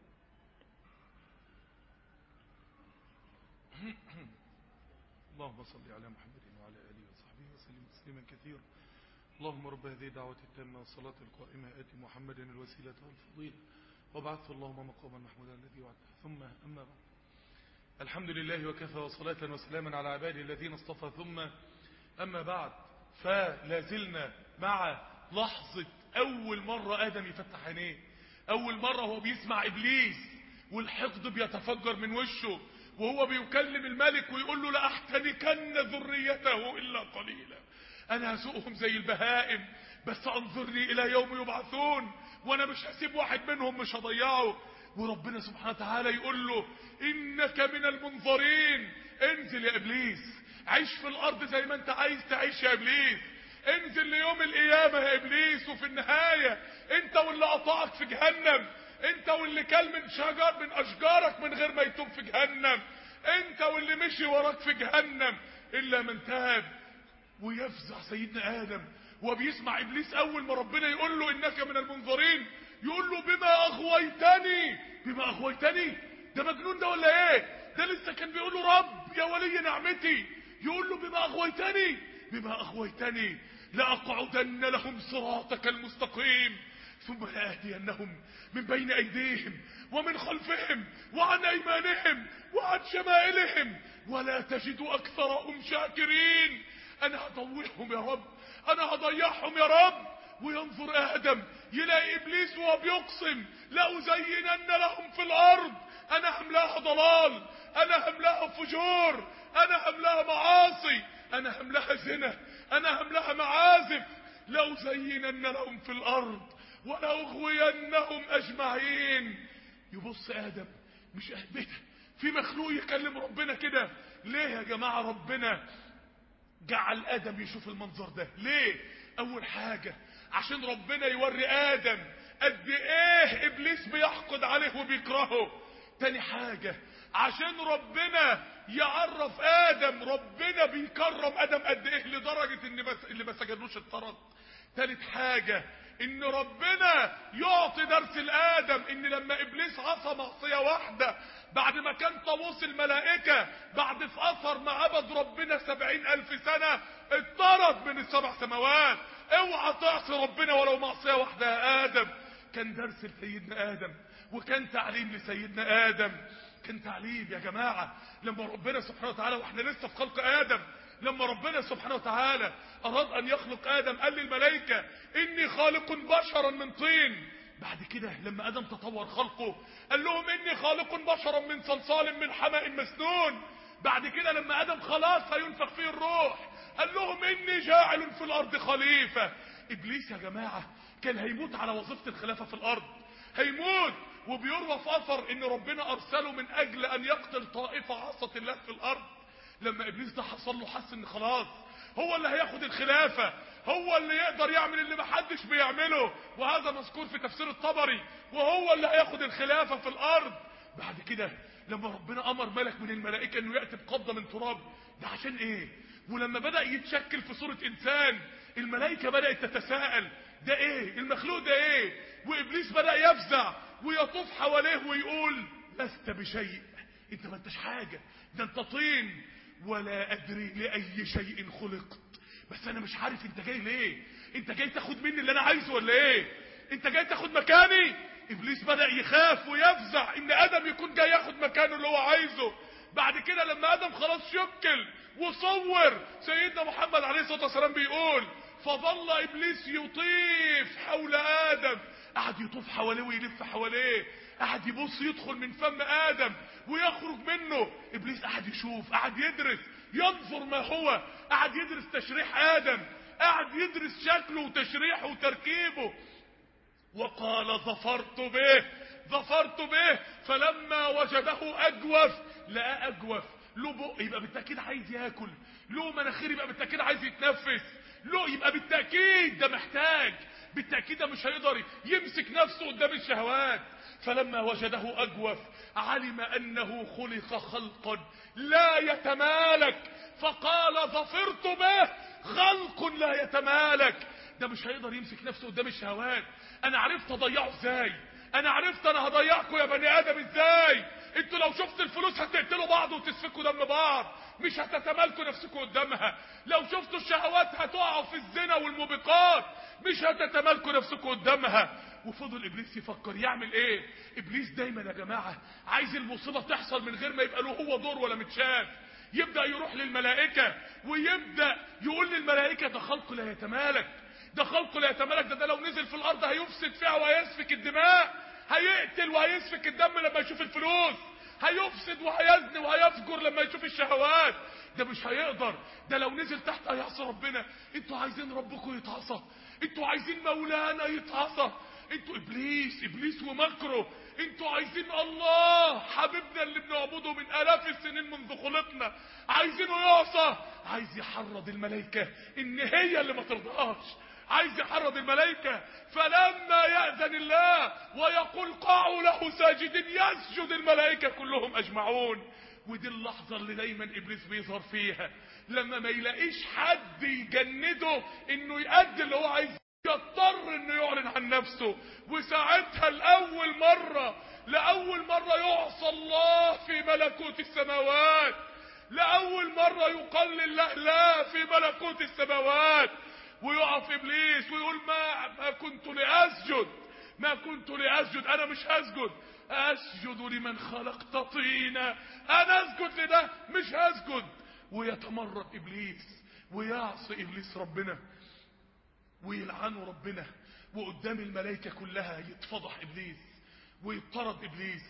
اللهم صل على محمد وعلى اله وصحبه وسلم تسليما كثيرا اللهم رب هذه الدعوة التامة والصلاة القائمة آت محمدا الوسيلة والفضيلة وابعثه اللهم مقاما محمودا الذي وعدته ثم أما بعد الحمد لله وكفى وصلاة وسلاما على عباده الذين اصطفى ثم أما بعد فلا زلنا مع لحظة أول مرة آدم يفتح عينيه أول مرة هو بيسمع إبليس والحقد بيتفجر من وشه وهو بيكلم الملك ويقول له لأحتنكن ذريته إلا قليلا أنا هسوقهم زي البهائم بس أنظرني إلى يوم يبعثون وأنا مش هسيب واحد منهم مش هضيعه وربنا سبحانه وتعالى يقول له إنك من المنظرين انزل يا إبليس عيش في الارض زي ما انت عايز تعيش يا ابليس انزل ليوم القيامة يا ابليس وفي النهاية انت واللي قطعك في جهنم انت واللي كل من شجر من اشجارك من غير ما يتوب في جهنم انت واللي مشي وراك في جهنم الا من تاب ويفزع سيدنا ادم وبيسمع ابليس اول ما ربنا يقول له انك من المنظرين يقول له بما اغويتني بما اغويتني ده مجنون ده ولا ايه ده لسه كان بيقول له رب يا ولي نعمتي يقول له بما اغويتني بما اغويتني لاقعدن لهم صراطك المستقيم ثم لآتينهم من بين أيديهم ومن خلفهم وعن أيمانهم وعن شمائلهم ولا تجد أكثرهم شاكرين أنا هضويهم يا رب أنا هضيعهم يا رب وينظر آدم يلاقي إبليس وهو بيقسم لأزينن لهم في الأرض أنا هملاها ضلال أنا هملاها فجور أنا هملاها معاصي أنا هملاها زنا أنا هملاها معازف لأزينن لهم في الأرض ولأغوينهم أجمعين يبص آدم مش أهبته في مخلوق يكلم ربنا كده ليه يا جماعة ربنا جعل آدم يشوف المنظر ده ليه أول حاجة عشان ربنا يوري آدم قد إيه إبليس بيحقد عليه وبيكرهه تاني حاجة عشان ربنا يعرف آدم ربنا بيكرم آدم قد إيه لدرجة إن بس اللي ما سجدوش اتطرد تالت حاجة ان ربنا يعطي درس لادم ان لما ابليس عصى معصيه واحده بعد ما كان طاووس الملائكه بعد في اثر ما عبد ربنا سبعين الف سنه اتطرد من السبع سماوات اوعى تعصي ربنا ولو معصيه واحده يا ادم كان درس لسيدنا ادم وكان تعليم لسيدنا ادم كان تعليم يا جماعه لما ربنا سبحانه وتعالى واحنا لسه في خلق ادم لما ربنا سبحانه وتعالى أراد أن يخلق آدم قال للملائكة إني خالق بشرا من طين بعد كده لما آدم تطور خلقه قال لهم إني خالق بشرا من صلصال من حمأ مسنون بعد كده لما آدم خلاص هينفخ فيه الروح قال لهم إني جاعل في الأرض خليفة إبليس يا جماعة كان هيموت على وظيفة الخلافة في الأرض هيموت وبيروى في أثر إن ربنا أرسله من أجل أن يقتل طائفة عصت الله في الأرض لما ابليس ده حصل له حس ان خلاص هو اللي هياخد الخلافة هو اللي يقدر يعمل اللي محدش بيعمله وهذا مذكور في تفسير الطبري وهو اللي هياخد الخلافة في الارض بعد كده لما ربنا امر ملك من الملائكة انه يأتي بقبضة من تراب ده عشان ايه ولما بدأ يتشكل في صورة انسان الملائكة بدأت تتساءل ده ايه المخلوق ده ايه وابليس بدأ يفزع ويطوف حواليه ويقول لست بشيء انت ما انتش حاجة ده انت طين ولا ادري لاي شيء خلقت بس انا مش عارف انت جاي ليه انت جاي تاخد مني اللي انا عايزه ولا ايه انت جاي تاخد مكاني ابليس بدأ يخاف ويفزع ان ادم يكون جاي ياخد مكانه اللي هو عايزه بعد كده لما ادم خلاص شكل وصور سيدنا محمد عليه الصلاة والسلام بيقول فظل ابليس يطيف حول ادم قعد يطوف حواليه ويلف حواليه قعد يبص يدخل من فم ادم ويخرج منه ابليس قعد يشوف قعد يدرس ينظر ما هو قعد يدرس تشريح ادم قعد يدرس شكله وتشريحه وتركيبه وقال ظفرت به ظفرت به فلما وجده اجوف لقى اجوف له بق يبقى بالتاكيد عايز ياكل له مناخير يبقى بالتاكيد عايز يتنفس له يبقى بالتاكيد ده محتاج بالتاكيد ده مش هيقدر يمسك نفسه قدام الشهوات فلما وجده أجوف علم أنه خلق خلقا لا يتمالك فقال ظفرت به خلق لا يتمالك ده مش هيقدر يمسك نفسه قدام الشهوات انا عرفت اضيعه ازاي انا عرفت انا هضيعكم يا بني ادم ازاي انتوا لو شفت الفلوس هتقتلوا بعض وتسفكوا دم بعض مش هتتمالكوا نفسكم قدامها لو شفتوا الشهوات هتقعوا في الزنا والموبقات مش هتتمالكوا نفسكم قدامها وفضل ابليس يفكر يعمل ايه ابليس دايما يا جماعه عايز المصيبه تحصل من غير ما يبقى له هو دور ولا متشاف يبدا يروح للملائكه ويبدا يقول للملائكه ده خلق لا يتمالك ده خلق لا يتمالك ده, ده لو نزل في الارض هيفسد فيها وهيسفك الدماء هيقتل وهيسفك الدم لما يشوف الفلوس هيفسد وهيزني وهيفجر لما يشوف الشهوات ده مش هيقدر ده لو نزل تحت هيعصى ربنا انتوا عايزين ربكم يتعصى انتوا عايزين مولانا يتعصى انتوا ابليس ابليس ومكره انتوا عايزين الله حبيبنا اللي بنعبده من الاف السنين منذ خلقنا عايزينه يعصى عايز يحرض الملائكة ان هي اللي ما ترضاش عايز يحرض الملائكة فلما يأذن الله ويقول قاعوا له ساجدين يسجد الملائكة كلهم أجمعون ودي اللحظة اللي دايما إبليس بيظهر فيها لما ما يلاقيش حد يجنده إنه يأدي اللي هو عايز يضطر إنه يعلن عن نفسه وساعتها لأول مرة لأول مرة يعصى الله في ملكوت السماوات لأول مرة يقال لله لا في ملكوت السماوات ويقف ابليس ويقول ما ما كنت لاسجد ما كنت لاسجد انا مش هسجد اسجد لمن خلقت طينا انا اسجد لده مش هسجد ويتمرد ابليس ويعصي ابليس ربنا ويلعنه ربنا وقدام الملائكه كلها يتفضح ابليس ويطرد ابليس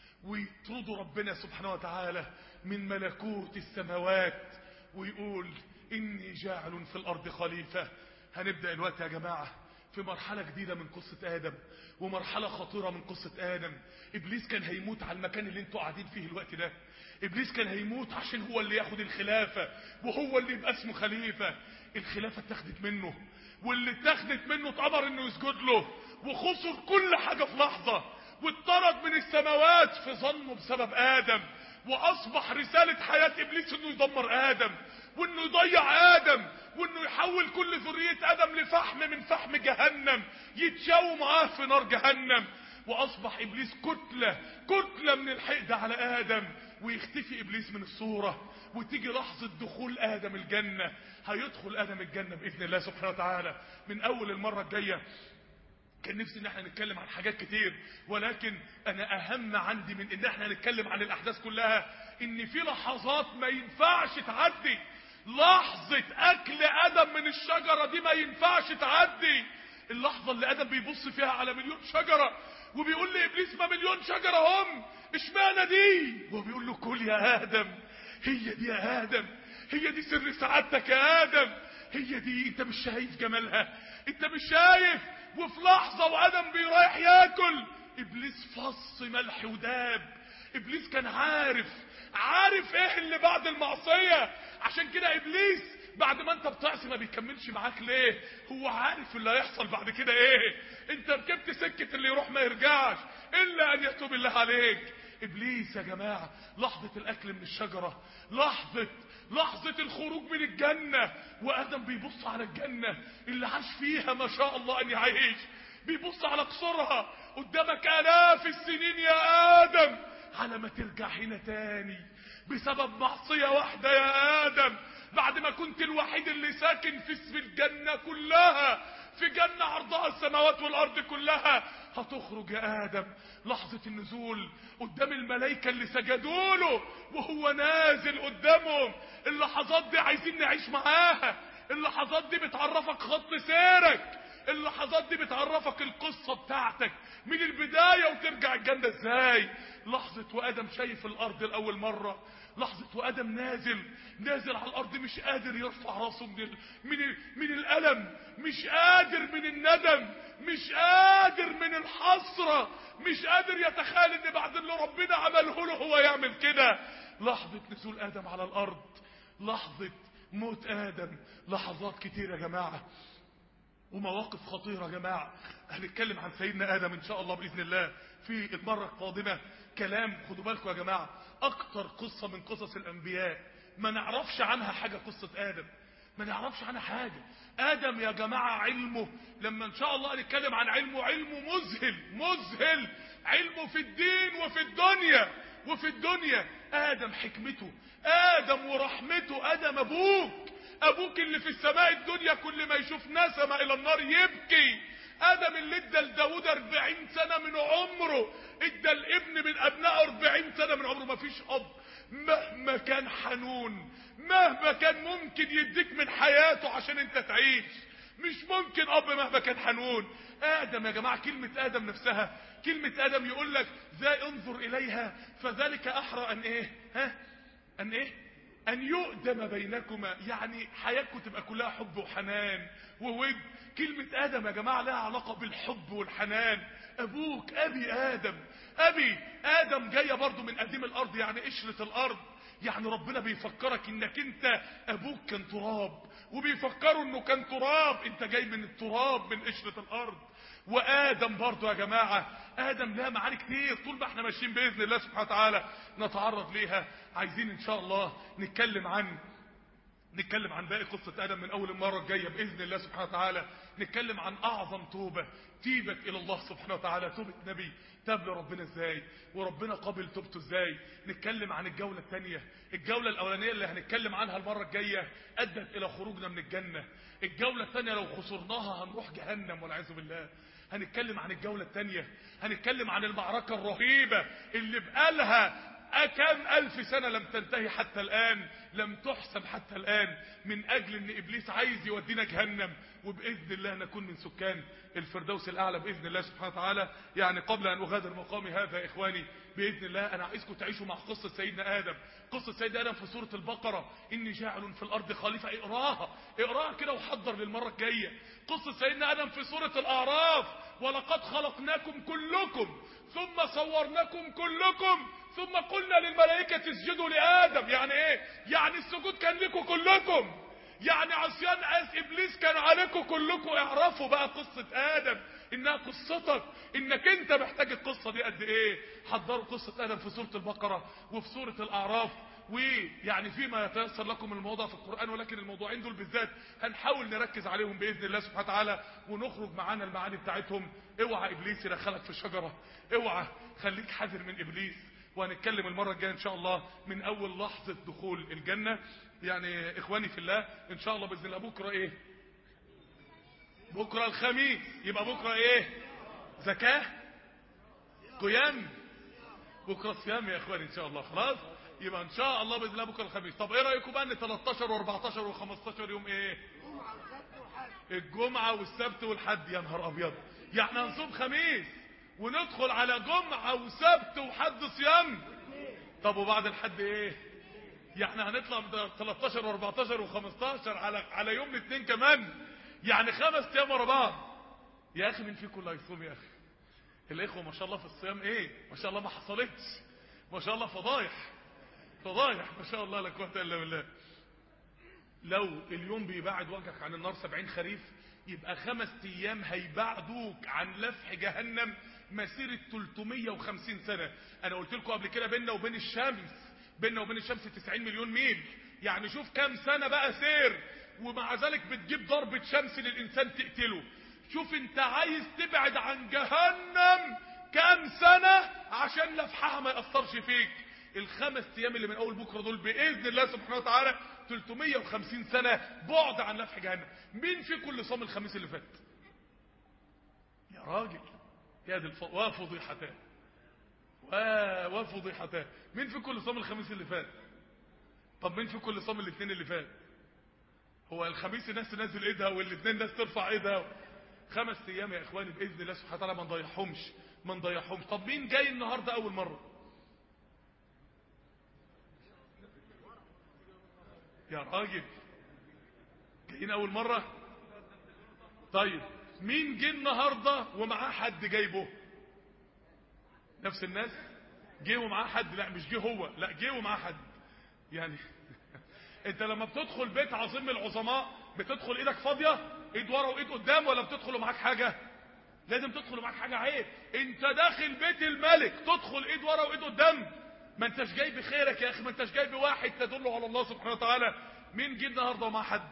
ويطرد ربنا سبحانه وتعالى من ملكوت السماوات ويقول إني جاعل في الأرض خليفة هنبدأ الوقت يا جماعة في مرحلة جديدة من قصة آدم ومرحلة خطيرة من قصة آدم إبليس كان هيموت على المكان اللي انتوا قاعدين فيه الوقت ده إبليس كان هيموت عشان هو اللي ياخد الخلافة وهو اللي يبقى اسمه خليفة الخلافة اتاخدت منه واللي اتاخدت منه اتأمر انه يسجد له وخسر كل حاجة في لحظة واتطرد من السماوات في ظنه بسبب آدم واصبح رسالة حياة ابليس انه يدمر ادم وانه يضيع ادم وانه يحول كل ذرية ادم لفحم من فحم جهنم يتشاو معاه في نار جهنم واصبح ابليس كتلة كتلة من الحقد على ادم ويختفي ابليس من الصورة وتيجي لحظة دخول ادم الجنة هيدخل ادم الجنة باذن الله سبحانه وتعالى من اول المرة الجاية كان نفسي ان احنا نتكلم عن حاجات كتير ولكن انا اهم عندي من ان احنا نتكلم عن الاحداث كلها ان في لحظات ما ينفعش تعدي لحظة اكل ادم من الشجرة دي ما ينفعش تعدي اللحظة اللي ادم بيبص فيها على مليون شجرة وبيقول لابليس ما مليون شجرة هم اشمعنى دي وبيقول له كل يا ادم هي دي يا ادم هي دي سر سعادتك يا ادم هي دي انت مش شايف جمالها انت مش شايف وفي لحظة وادم بيرايح ياكل ابليس فص ملح وداب ابليس كان عارف عارف ايه اللي بعد المعصية عشان كده ابليس بعد ما انت بتعصي ما بيكملش معاك ليه هو عارف اللي هيحصل بعد كده ايه انت ركبت سكة اللي يروح ما يرجعش الا ان يتوب الله عليك ابليس يا جماعة لحظة الاكل من الشجرة لحظة لحظة الخروج من الجنة وادم بيبص على الجنة اللي عاش فيها ما شاء الله ان يعيش بيبص على قصرها قدامك الاف السنين يا ادم على ما ترجع هنا تاني بسبب معصية واحدة يا ادم بعد ما كنت الوحيد اللي ساكن في اسم الجنة كلها في جنة عرضها السماوات والارض كلها هتخرج يا ادم لحظة النزول قدام الملائكة اللي سجدوا له وهو نازل قدامهم اللحظات دي عايزين نعيش معاها اللحظات دي بتعرفك خط سيرك اللحظات دي بتعرفك القصة بتاعتك من البداية وترجع الجنة ازاي لحظة وادم شايف الارض الاول مرة لحظة وادم نازل نازل على الارض مش قادر يرفع راسه من ال... من ال... من الالم مش قادر من الندم مش قادر من الحسرة مش قادر يتخيل ان بعد اللي ربنا عمله له هو يعمل كده لحظة نزول ادم على الارض لحظة موت ادم لحظات كتير يا جماعة ومواقف خطيرة يا جماعة هنتكلم عن سيدنا آدم إن شاء الله بإذن الله في المرة القادمة كلام خدوا بالكم يا جماعة أكتر قصة من قصص الأنبياء ما نعرفش عنها حاجة قصة آدم ما نعرفش عنها حاجة آدم يا جماعة علمه لما إن شاء الله نتكلم عن علمه علمه مذهل مذهل علمه في الدين وفي الدنيا وفي الدنيا آدم حكمته آدم ورحمته آدم أبوك ابوك اللي في السماء الدنيا كل ما يشوف نسمة الى النار يبكي ادم اللي ادى لداود 40 سنة من عمره ادى الابن من ابنائه 40 سنة من عمره ما فيش اب مهما كان حنون مهما كان ممكن يديك من حياته عشان انت تعيش مش ممكن اب مهما كان حنون ادم يا جماعة كلمة ادم نفسها كلمة ادم يقول لك ذا انظر اليها فذلك احرى ان ايه ها ان ايه ان يؤدم بينكما يعني حياتكم تبقى كلها حب وحنان وود كلمة ادم يا جماعة لها علاقة بالحب والحنان ابوك ابي ادم ابي ادم جاية برضو من قديم الارض يعني قشرة الارض يعني ربنا بيفكرك انك انت ابوك كان تراب وبيفكروا انه كان تراب انت جاي من التراب من قشرة الارض وادم برضو يا جماعة ادم لها معاني كتير طول ما احنا ماشيين باذن الله سبحانه وتعالى نتعرض ليها عايزين ان شاء الله نتكلم عن نتكلم عن باقي قصة آدم من أول المرة الجاية بإذن الله سبحانه وتعالى نتكلم عن أعظم توبة تيبت إلى الله سبحانه وتعالى توبة نبي تاب لربنا إزاي وربنا قبل توبته إزاي نتكلم عن الجولة الثانية الجولة الأولانية اللي هنتكلم عنها المرة الجاية أدت إلى خروجنا من الجنة الجولة الثانية لو خسرناها هنروح جهنم والعياذ بالله هنتكلم عن الجولة الثانية هنتكلم عن المعركة الرهيبة اللي بقالها كم ألف سنة لم تنتهي حتى الآن لم تحسم حتى الآن من أجل أن إبليس عايز يودينا جهنم وبإذن الله نكون من سكان الفردوس الأعلى بإذن الله سبحانه وتعالى يعني قبل أن أغادر مقامي هذا يا إخواني بإذن الله أنا عايزكم تعيشوا مع قصة سيدنا آدم قصة سيدنا آدم في سورة البقرة إني جاعل في الأرض خليفة اقراها اقراها كده وحضر للمرة الجاية قصة سيدنا آدم في سورة الأعراف ولقد خلقناكم كلكم ثم صورناكم كلكم ثم قلنا للملائكة اسجدوا لآدم يعني ايه يعني السجود كان لكم كلكم يعني عصيان آس إبليس كان عليكم كلكم اعرفوا بقى قصة آدم إنها قصتك إنك أنت محتاج القصة دي قد إيه حضروا قصة آدم في سورة البقرة وفي سورة الأعراف ويعني فيما يتيسر لكم الموضوع في القرآن ولكن الموضوعين دول بالذات هنحاول نركز عليهم بإذن الله سبحانه وتعالى ونخرج معانا المعاني بتاعتهم اوعى إبليس يدخلك في الشجرة اوعى خليك حذر من إبليس وهنتكلم المرة الجاية ان شاء الله من اول لحظة دخول الجنة يعني اخواني في الله ان شاء الله باذن الله بكرة ايه بكرة الخميس يبقى بكرة ايه زكاة قيام بكرة صيام يا اخواني ان شاء الله خلاص يبقى ان شاء الله باذن الله بكرة الخميس طب ايه رأيكم بقى ان 13 و14 و15 يوم ايه الجمعة والسبت والحد يا نهار ابيض يعني هنصوم خميس وندخل على جمعة وسبت وحد صيام طب وبعد الحد ايه يعني هنطلع من 13 و14 و15 على على يوم الاثنين كمان يعني خمس ايام ورا بعض يا اخي مين فيكم اللي هيصوم يا اخي الاخوه ما شاء الله في الصيام ايه ما شاء الله ما حصلتش ما شاء الله فضايح فضايح ما شاء الله لا قوه الا بالله لو اليوم بيبعد وجهك عن النار 70 خريف يبقى خمس ايام هيبعدوك عن لفح جهنم مسيرة 350 سنة انا قلت لكم قبل كده بيننا وبين الشمس بيننا وبين الشمس 90 مليون ميل يعني شوف كام سنة بقى سير ومع ذلك بتجيب ضربة شمس للإنسان تقتله شوف انت عايز تبعد عن جهنم كام سنة عشان لفحها ما يأثرش فيك الخمس ايام اللي من اول بكرة دول بإذن الله سبحانه وتعالى 350 سنة بعد عن لفح جهنم مين فيكم اللي صام الخميس اللي فات يا راجل يا دي الف... وفضيحتان وفضيحتان مين في كل صام الخميس اللي فات طب مين في كل صام الاثنين اللي فات هو الخميس الناس تنزل ايدها والاثنين الناس ترفع ايدها خمس ايام يا اخواني باذن الله سبحانه وتعالى ما نضيعهمش ما نضيعهمش طب مين جاي النهارده اول مره يا راجل جايين اول مره طيب مين جه النهارده ومعاه حد جايبه نفس الناس جه ومعاه حد لا مش جه هو لا جه ومعاه حد يعني انت لما بتدخل بيت عظيم العظماء بتدخل ايدك فاضيه ايد ورا وايد قدام ولا بتدخل ومعاك حاجه لازم تدخل ومعاك حاجه عيب انت داخل بيت الملك تدخل ايد ورا وايد قدام ما انتش جاي بخيرك يا اخي ما انتش جاي بواحد تدله على الله سبحانه وتعالى مين جه النهارده ومع حد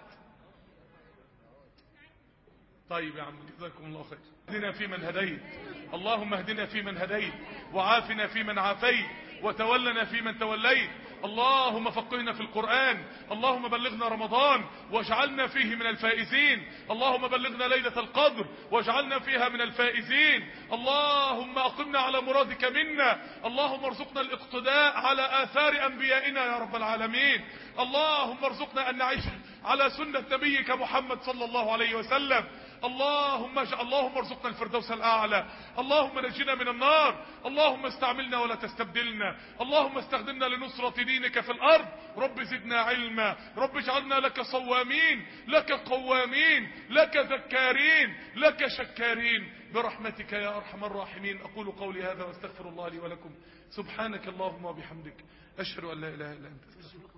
طيب يا عم جزاكم الله خير اهدنا فيمن هديت اللهم اهدنا فيمن هديت وعافنا فيمن عافيت وتولنا فيمن توليت اللهم فقهنا في القرآن اللهم بلغنا رمضان واجعلنا فيه من الفائزين اللهم بلغنا ليلة القدر واجعلنا فيها من الفائزين اللهم أقمنا على مرادك منا اللهم ارزقنا الاقتداء على آثار أنبيائنا يا رب العالمين اللهم ارزقنا أن نعيش على سنة نبيك محمد صلى الله عليه وسلم اللهم اجعل اللهم ارزقنا الفردوس الاعلى اللهم نجنا من النار اللهم استعملنا ولا تستبدلنا اللهم استخدمنا لنصرة دينك في الارض رب زدنا علما رب اجعلنا لك صوامين لك قوامين لك ذكارين لك شكارين برحمتك يا ارحم الراحمين اقول قولي هذا واستغفر الله لي ولكم سبحانك اللهم وبحمدك اشهد ان لا اله الا انت استغفرك